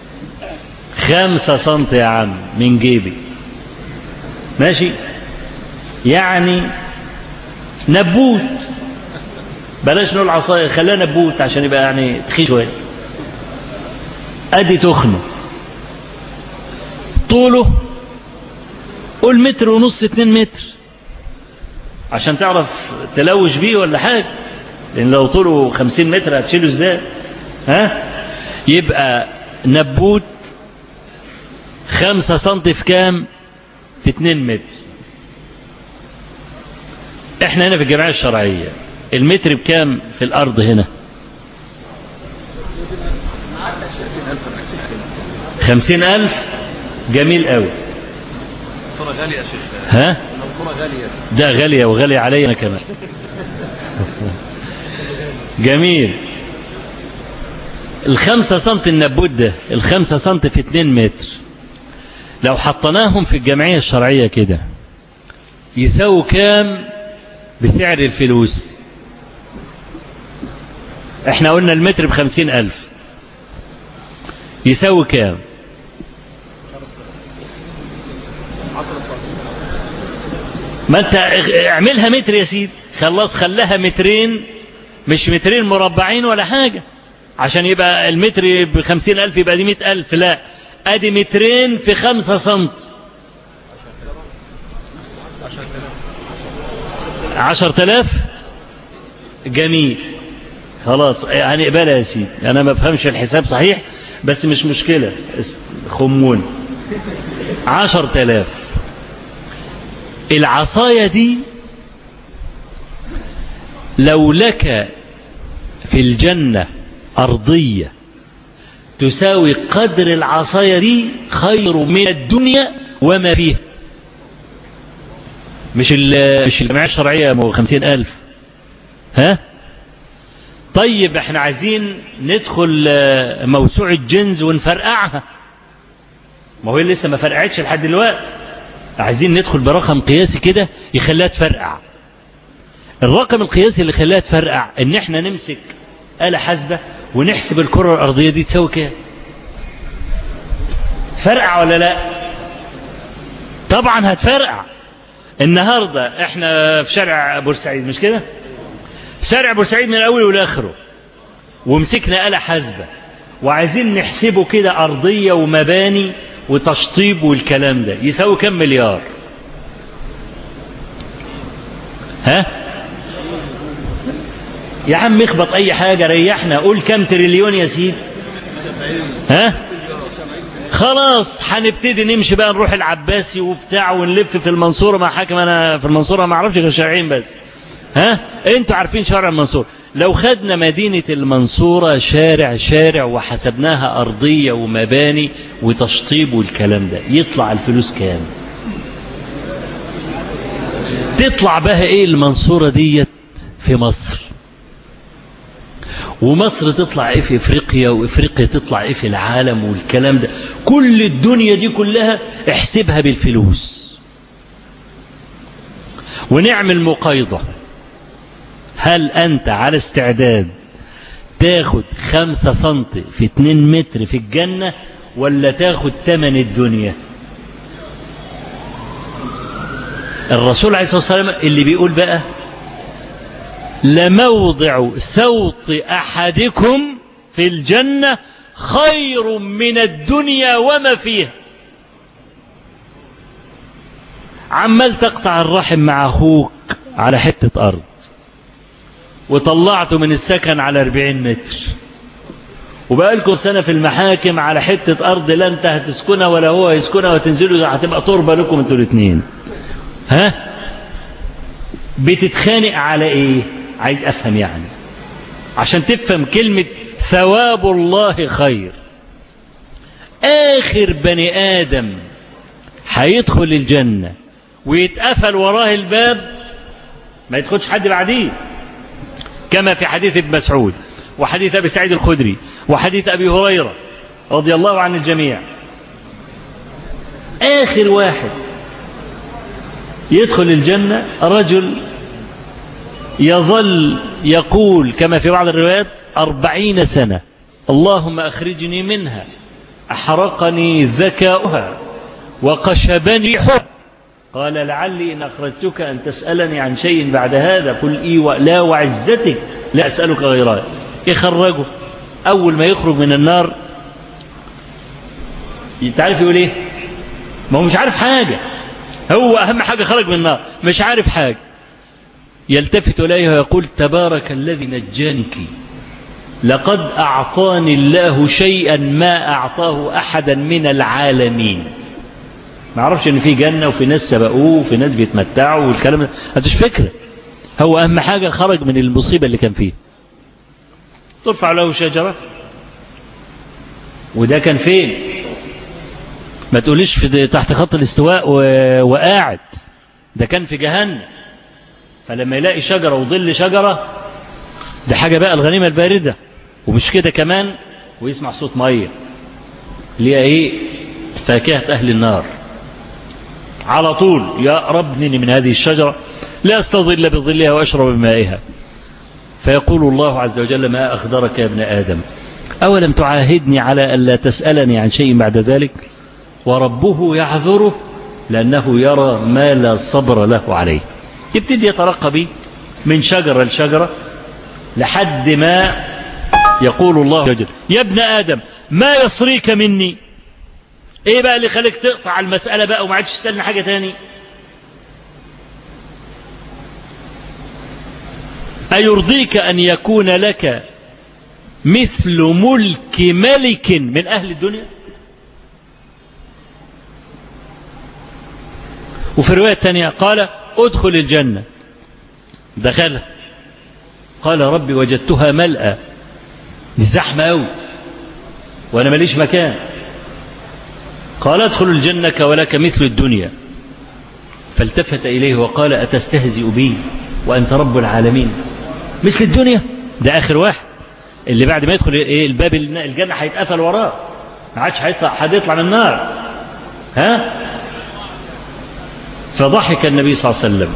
خمسة سنت يا عم من جيبي ماشي يعني نبوت بلاش نقول عصاية خليها نبوت عشان يبقى يعني تخين شوية ادي تخنه طوله قول متر ونص اتنين متر عشان تعرف تلوش بيه ولا حاجة لان لو طوله خمسين متر هتشيله ازاي ها يبقى نبوت خمسة سنتي في كام في اتنين متر احنا هنا في الجمعية الشرعية المتر بكام في الارض هنا خمسين الف جميل قوي صورة غالية يا شيخ ها صورة غالية ده غالية وغالية علي انا كمان جميل الخمسة سنت النبوت ده الخمسة سنت في اتنين متر لو حطيناهم في الجمعية الشرعية كده يساووا كام بسعر الفلوس احنا قلنا المتر بخمسين الف يساوي كام ما انت اعملها متر يا سيدي خلاص خلاها مترين مش مترين مربعين ولا حاجة عشان يبقى المتر بخمسين ألف يبقى دي مئة ألف لا ادي مترين في خمسة سنت عشر تلاف جميل خلاص هنقبلها يا سيدي انا ما بفهمش الحساب صحيح بس مش مشكلة خمون عشر تلاف العصاية دي لو لك في الجنة أرضية تساوي قدر العصاية دي خير من الدنيا وما فيها مش مش الجمعية الشرعية مو خمسين ألف ها طيب احنا عايزين ندخل موسوعة جنز ونفرقعها ما هو لسه ما فرقعتش لحد دلوقتي عايزين ندخل برقم قياسي كده يخليها تفرقع الرقم القياسي اللي خلاها تفرقع ان احنا نمسك آلة حاسبة ونحسب الكرة الأرضية دي تساوي كام فرقع ولا لا طبعا هتفرقع النهاردة احنا في شارع بورسعيد مش كده شارع بورسعيد من أوله لآخره ومسكنا آلة حاسبة وعايزين نحسبه كده أرضية ومباني وتشطيب والكلام ده يساوي كم مليار ها يا عم اخبط اي حاجة ريحنا قول كم تريليون يا سيدي ها خلاص هنبتدي نمشي بقى نروح العباسي وبتاع ونلف في المنصورة مع حاكم انا في المنصورة ما اعرفش غير شارعين بس ها انتوا عارفين شارع المنصورة لو خدنا مدينة المنصورة شارع شارع وحسبناها أرضية ومباني وتشطيب والكلام ده يطلع الفلوس كام تطلع بها ايه المنصورة ديت في مصر ومصر تطلع ايه في افريقيا وافريقيا تطلع ايه في العالم والكلام ده كل الدنيا دي كلها احسبها بالفلوس ونعمل مقايضة هل أنت على استعداد تاخد خمسة سنتي في اتنين متر في الجنة ولا تاخد تمن الدنيا الرسول عليه الصلاة والسلام اللي بيقول بقى لموضع سوط أحدكم في الجنة خير من الدنيا وما فيها عمال تقطع الرحم مع أخوك على حتة أرض وطلعته من السكن على 40 متر وبقالكم سنة في المحاكم على حتة أرض لا أنت هتسكنها ولا هو هيسكنها وتنزلوا هتبقى تربة لكم انتوا الاثنين ها بتتخانق على ايه عايز افهم يعني عشان تفهم كلمة ثواب الله خير اخر بني ادم هيدخل الجنة ويتقفل وراه الباب ما يدخلش حد بعديه كما في حديث ابن مسعود وحديث ابي سعيد الخدري وحديث ابي هريرة رضي الله عن الجميع اخر واحد يدخل الجنة رجل يظل يقول كما في بعض الروايات أربعين سنة اللهم أخرجني منها أحرقني ذكاؤها وقشبني حب قال لعلي إن أخرجتك أن تسألني عن شيء بعد هذا قل إي لا وعزتك لا أسألك غيرها يخرجه أول ما يخرج من النار تعرف يقول إيه ما هو مش عارف حاجة هو أهم حاجة خرج من النار مش عارف حاجة يلتفت إليها ويقول تبارك الذي نجانك لقد أعطاني الله شيئا ما أعطاه أحدا من العالمين ما أعرفش إن في جنة وفي ناس سبقوه وفي ناس بيتمتعوا والكلام ده مش فكرة هو أهم حاجة خرج من المصيبة اللي كان فيها ترفع له شجرة وده كان فين ما تقوليش في تحت خط الاستواء و... وقاعد ده كان في جهنم فلما يلاقي شجرة وظل شجرة ده حاجة بقى الغنيمة الباردة ومش كده كمان ويسمع صوت مية اللي هي ايه فاكهة أهل النار على طول يا رب ابنني من هذه الشجرة لا استظل بظلها وأشرب بمائها فيقول الله عز وجل ما أخدرك يا ابن آدم أولم تعاهدني على ألا تسألني عن شيء بعد ذلك وربه يعذره لأنه يرى ما لا صبر له عليه يبتدي يترقى به من شجرة لشجرة لحد ما يقول الله عز وجل يا ابن آدم ما يصريك مني ايه بقى اللي خليك تقطع المسألة بقى وما عادش تسألني حاجة تاني أيرضيك أن يكون لك مثل ملك ملك من أهل الدنيا وفي الرواية الثانية قال ادخل الجنة دخلها قال ربي وجدتها ملأى زحمة أوي وأنا ماليش مكان قال ادخل الجنة ولك مثل الدنيا فالتفت إليه وقال أتستهزئ بي وأنت رب العالمين مثل الدنيا ده آخر واحد اللي بعد ما يدخل إيه الباب الجنة هيتقفل وراه ما عادش هيطلع حد يطلع من النار ها فضحك النبي صلى الله عليه وسلم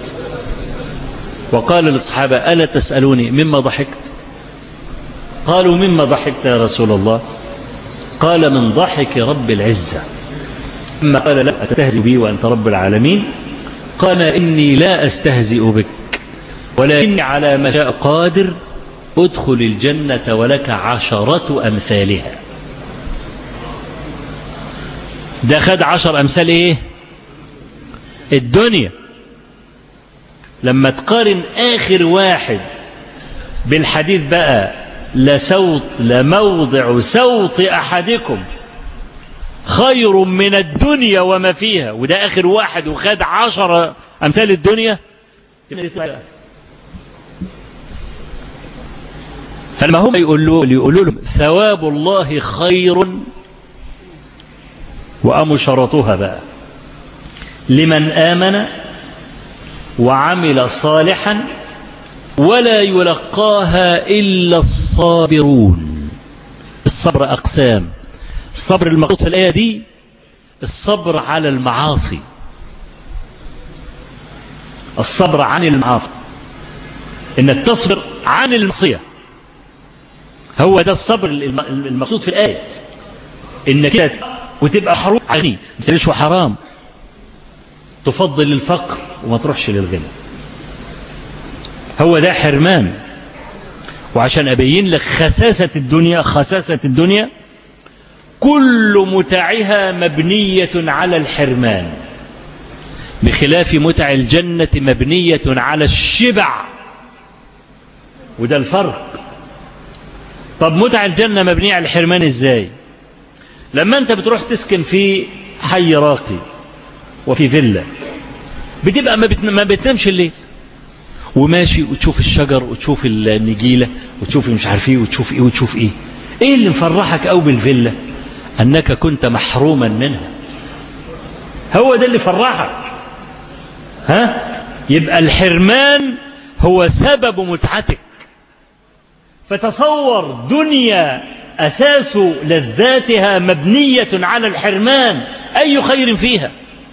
وقال للصحابة ألا تسألوني مما ضحكت قالوا مما ضحكت يا رسول الله قال من ضحك رب العزة ثم قال لا أتستهزئ بي وأنت رب العالمين قال إني لا أستهزئ بك ولكني على ما شاء قادر ادخل الجنة ولك عشرة أمثالها ده خد عشر أمثال إيه الدنيا لما تقارن آخر واحد بالحديث بقى لسوط لموضع سوط أحدكم خير من الدنيا وما فيها وده آخر واحد وخد عشر أمثال الدنيا فلما هم يقولوا يقولوا لهم ثواب الله خير وأم شرطها بقى لمن آمن وعمل صالحا ولا يلقاها إلا الصابرون الصبر أقسام الصبر المقصود في الآية دي الصبر على المعاصي الصبر عن المعاصي انك تصبر عن المعصية هو ده الصبر الم- المقصود في الآية إنك أنت وتبقى حروم غني ما تليش حرام تفضل الفقر وما تروحش للغنى هو ده حرمان وعشان أبين لك خساسة الدنيا خساسة الدنيا كل متعها مبنية على الحرمان بخلاف متع الجنة مبنية على الشبع وده الفرق طب متع الجنة مبنية على الحرمان ازاي لما انت بتروح تسكن في حي راقي وفي فيلا بتبقى ما, بتن... ما بتنامش الليل وماشي وتشوف الشجر وتشوف النجيلة وتشوف مش عارف ايه وتشوف ايه وتشوف ايه ايه اللي مفرحك او بالفيلا انك كنت محروما منها هو ده اللي فرحك ها يبقى الحرمان هو سبب متعتك فتصور دنيا أساس لذاتها مبنية على الحرمان أي خير فيها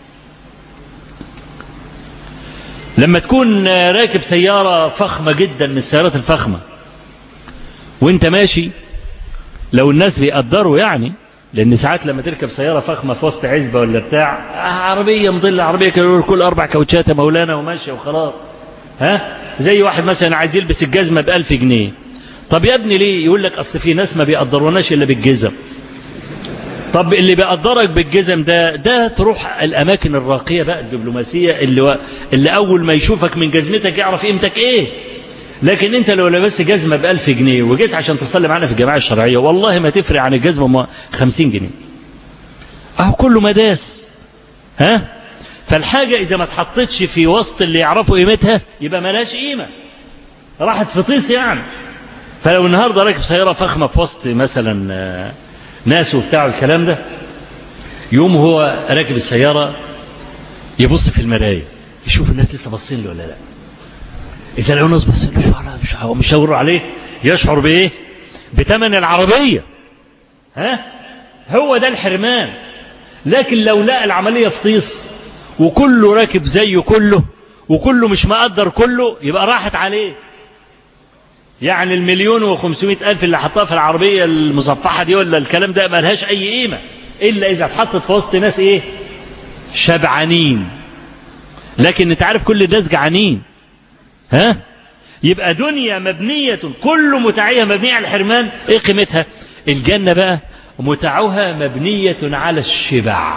لما تكون راكب سيارة فخمة جدا من السيارات الفخمة وانت ماشي لو الناس بيقدروا يعني لان ساعات لما تركب سيارة فخمة في وسط عزبة ولا بتاع عربية مضلة عربية كل اربع كاوتشات يا مولانا وماشية وخلاص ها زي واحد مثلا عايز يلبس الجزمة بألف جنيه طب يا ابني ليه يقول لك اصل في ناس ما بيقدروناش الا بالجزم طب اللي بيقدرك بالجزم ده ده تروح الاماكن الراقيه بقى الدبلوماسيه اللي و... اللي اول ما يشوفك من جزمتك يعرف قيمتك ايه لكن انت لو لبست جزمه ب 1000 جنيه وجيت عشان تصلي معانا في الجماعه الشرعيه والله ما تفرق عن الجزمه 50 جنيه اهو كله مداس ها فالحاجه اذا ما اتحطتش في وسط اللي يعرفوا قيمتها يبقى ملهاش قيمه راحت في طيس يعني فلو النهارده راكب سياره فخمه في وسط مثلا ناس وبتاع الكلام ده يوم هو راكب السياره يبص في المرايه يشوف الناس لسه باصين له ولا لا اذا لو ناس بصين له مش مش هيوروا عليه يشعر بايه بثمن العربيه ها هو ده الحرمان لكن لو لقى العمليه في طيس وكله راكب زيه كله وكله مش مقدر كله يبقى راحت عليه يعني المليون وخمسمائة ألف اللي حطها في العربية المصفحة دي ولا الكلام ده ملهاش أي قيمة إلا إذا اتحطت في وسط ناس إيه شبعانين لكن أنت عارف كل الناس جعانين ها يبقى دنيا مبنية كل متعية مبنية على الحرمان إيه قيمتها الجنة بقى متعها مبنية على الشبع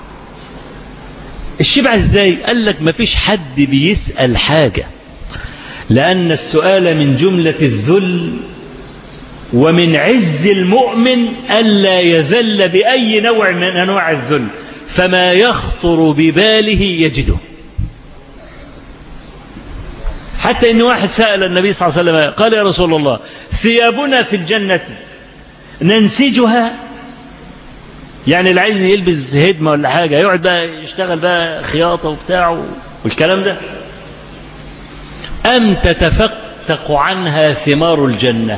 الشبع ازاي قال لك مفيش حد بيسأل حاجة لأن السؤال من جملة الذل ومن عز المؤمن ألا يذل بأي نوع من أنواع الذل فما يخطر بباله يجده حتى إن واحد سأل النبي صلى الله عليه وسلم قال يا رسول الله ثيابنا في الجنة ننسجها يعني اللي عايز يلبس هدمة ولا حاجة يقعد بقى يشتغل بقى خياطة وبتاع والكلام ده أم تتفتق عنها ثمار الجنة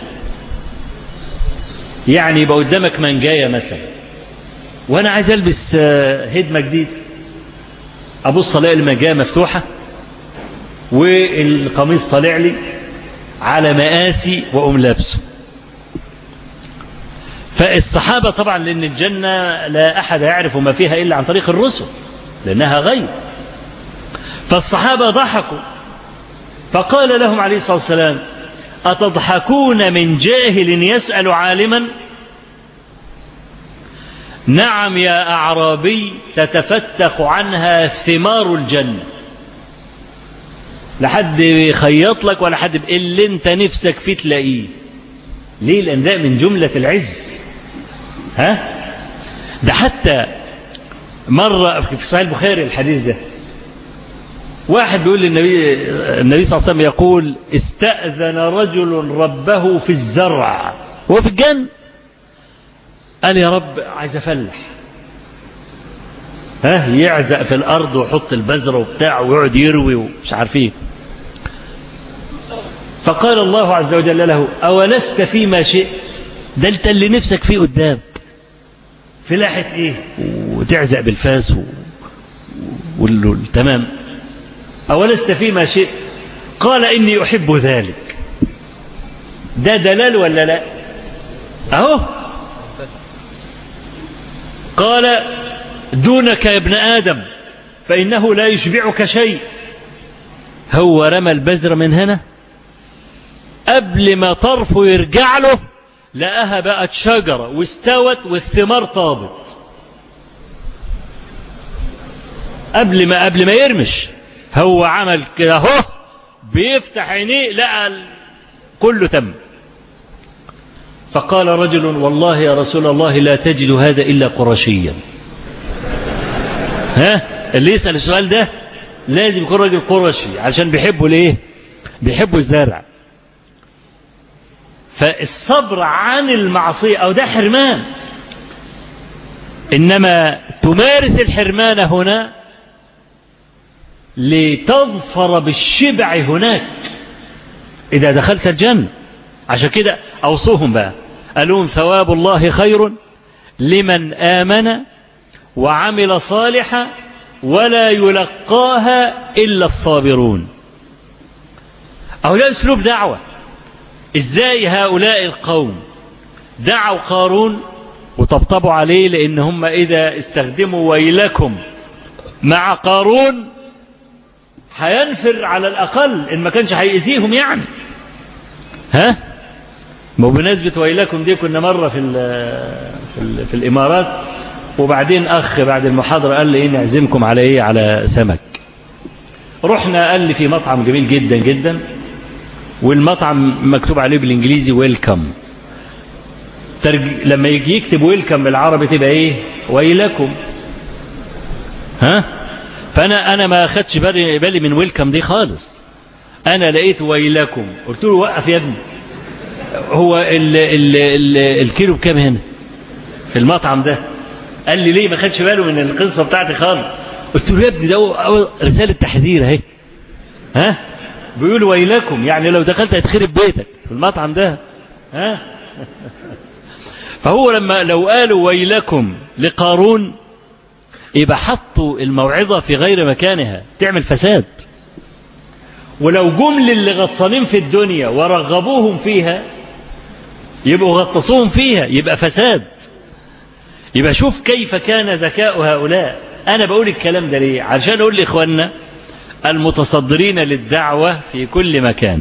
يعني يبقى قدامك منجاية مثلا وأنا عايز ألبس هدمة جديدة أبص ألاقي المنجاية مفتوحة والقميص طالع لي على مقاسي وأقوم لابسه فالصحابة طبعا لأن الجنة لا أحد يعرف ما فيها إلا عن طريق الرسل لأنها غيب فالصحابة ضحكوا فقال لهم عليه الصلاة والسلام أتضحكون من جاهل يسأل عالما نعم يا أعرابي تتفتق عنها ثمار الجنة لحد يخيط لك ولا حد اللي انت نفسك فيه تلاقيه ليه لأن ده من جملة العز ها ده حتى مرة في صحيح البخاري الحديث ده واحد بيقول للنبي النبي صلى الله عليه وسلم يقول استأذن رجل ربه في الزرع هو في الجنة قال يا رب عايز افلح ها يعزق في الارض ويحط البذره وبتاع ويقعد يروي ومش عارف ايه فقال الله عز وجل له اولست فيما شئت ده انت اللي نفسك فيه قدام فلاحة ايه وتعزق بالفاس و... والتمام أولست فيما شئت قال إني أحب ذلك ده دلال ولا لا اهو قال دونك يا ابن ادم فانه لا يشبعك شيء هو رمى البذر من هنا قبل ما طرفه يرجع له لقاها بقت شجرة واستوت والثمار طابت قبل ما قبل ما يرمش هو عمل كده اهو بيفتح عينيه لقى ال- كله تم فقال رجل والله يا رسول الله لا تجد هذا إلا قرشيا ها اللي يسأل السؤال ده لازم يكون راجل قرشي عشان بيحبوا الايه بيحبوا الزرع فالصبر عن المعصية أو ده حرمان إنما تمارس الحرمان هنا لتظفر بالشبع هناك إذا دخلت الجنة عشان كده أوصوهم بقى قالوا ثواب الله خير لمن آمن وعمل صالحا ولا يلقاها إلا الصابرون أو ده أسلوب دعوة إزاي هؤلاء القوم دعوا قارون وطبطبوا عليه لأن هم إذا استخدموا ويلكم مع قارون هينفر على الأقل إن ما كانش هيأذيهم يعني ها ما بمناسبة ويلكم دي كنا مرة في ال في, ال في الإمارات وبعدين أخ بعد المحاضرة قال لي إيه نعزمكم على إيه على سمك رحنا قال لي في مطعم جميل جدا جدا والمطعم مكتوب عليه بالإنجليزي ويلكم ترج... لما يجي يكتب ويلكم بالعربي تبقى إيه ويلكم ها فأنا أنا ما أخدش بالي, بالي من ويلكم دي خالص أنا لقيت ويلكم قلت له وقف يا ابني هو ال ال ال الكيلو بكام هنا في المطعم ده قال لي ليه ما خدش باله من القصة بتاعتي خالص قلت له يا ابني ده أول رسالة تحذير اهي ها بيقول ويلكم يعني لو دخلت هتخرب بيتك في المطعم ده ها فهو لما لو قالوا ويلكم لقارون يبقى حطوا الموعظة في غير مكانها تعمل فساد ولو جم للي غطسانين في الدنيا ورغبوهم فيها يبقوا غطسوهم فيها يبقى فساد يبقى شوف كيف كان ذكاء هؤلاء أنا بقول الكلام ده ليه عشان أقول لإخواننا المتصدرين للدعوة في كل مكان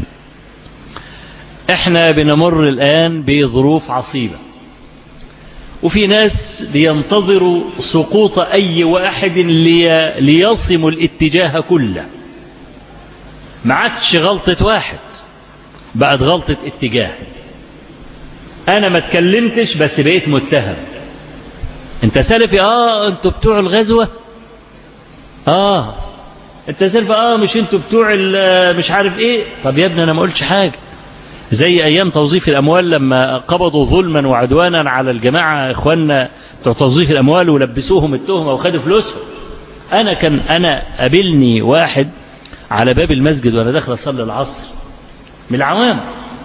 احنا بنمر الآن بظروف عصيبة وفي ناس بينتظروا سقوط أي واحد لي ليصم الاتجاه كله ما عادش غلطة واحد بقت غلطة اتجاه أنا ما اتكلمتش بس بقيت متهم أنت سلفي آه أنتوا بتوع الغزوة آه أنت سلفي آه مش أنتوا بتوع مش عارف إيه طب يا ابني أنا ما قلتش حاجة زي أيام توظيف الأموال لما قبضوا ظلما وعدوانا على الجماعة إخواننا بتوع توظيف الأموال ولبسوهم التهمة وخدوا فلوسهم أنا كان أنا قابلني واحد على باب المسجد وأنا داخل أصلي العصر من العوام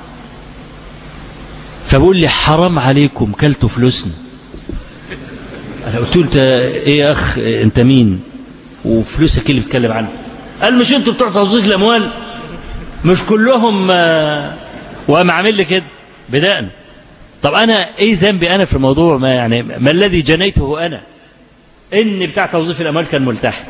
فبقول لي حرام عليكم كلتوا فلوسنا أنا قلت له أنت إيه يا أخ أنت مين وفلوسك اللي بتكلم عنها قال مش أنتوا بتوع توظيف الأموال مش كلهم وقام عامل لي كده بدأنا طب أنا إيه ذنبي أنا في الموضوع ما يعني ما الذي جنيته أنا إن بتاع توظيف الأموال كان ملتحي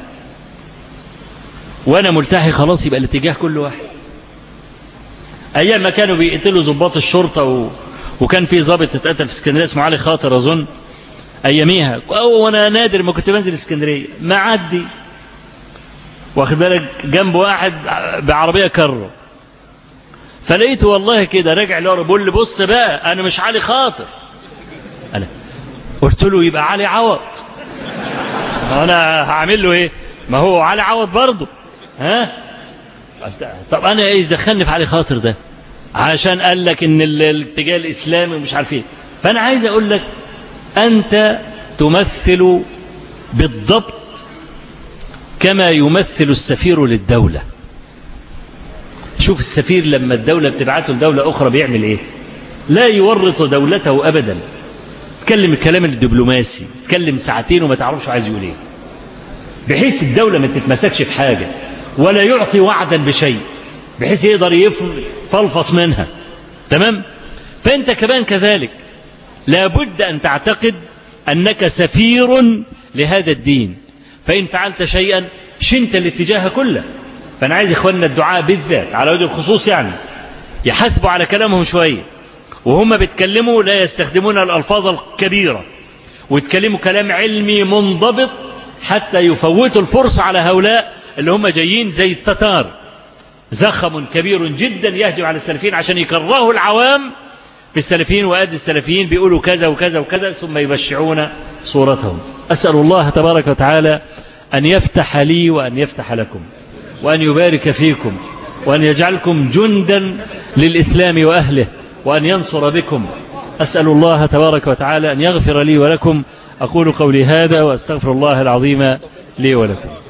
وأنا ملتحي خلاص يبقى الاتجاه كل واحد أيام ما كانوا بيقتلوا ضباط الشرطة و... وكان في ضابط اتقتل في اسكندرية اسمه علي خاطر أظن أياميها وأنا نادر ما كنت بنزل اسكندرية معدي واخد بالك جنب واحد بعربية كرو فلقيته والله كده راجع لورا بيقول لي بص بقى انا مش علي خاطر انا قلت له يبقى علي عوض انا هعمل له ايه ما هو علي عوض برضه ها طب انا ايش دخلني في علي خاطر ده عشان قال لك ان الاتجاه الاسلامي ومش عارف ايه فانا عايز اقول لك انت تمثل بالضبط كما يمثل السفير للدوله شوف السفير لما الدولة بتبعته لدولة أخرى بيعمل إيه لا يورط دولته أبدا تكلم الكلام الدبلوماسي تكلم ساعتين وما تعرفش عايز يقول إيه بحيث الدولة ما تتمسكش في حاجة ولا يعطي وعدا بشيء بحيث يقدر يفلفص منها تمام فأنت كمان كذلك لا بد أن تعتقد أنك سفير لهذا الدين فإن فعلت شيئا شنت الاتجاه كله فأنا عايز إخواننا الدعاء بالذات على وجه الخصوص يعني يحاسبوا على كلامهم شوية وهم بيتكلموا لا يستخدمون الألفاظ الكبيرة ويتكلموا كلام علمي منضبط حتى يفوتوا الفرصة على هؤلاء اللي هم جايين زي التتار زخم كبير جدا يهجم على السلفيين عشان يكرهوا العوام في السلفيين وأدي السلفيين بيقولوا كذا وكذا وكذا ثم يبشعون صورتهم أسأل الله تبارك وتعالى أن يفتح لي وأن يفتح لكم وأن يبارك فيكم وأن يجعلكم جندا للإسلام وأهله وأن ينصر بكم أسأل الله تبارك وتعالى أن يغفر لي ولكم أقول قولي هذا وأستغفر الله العظيم لي ولكم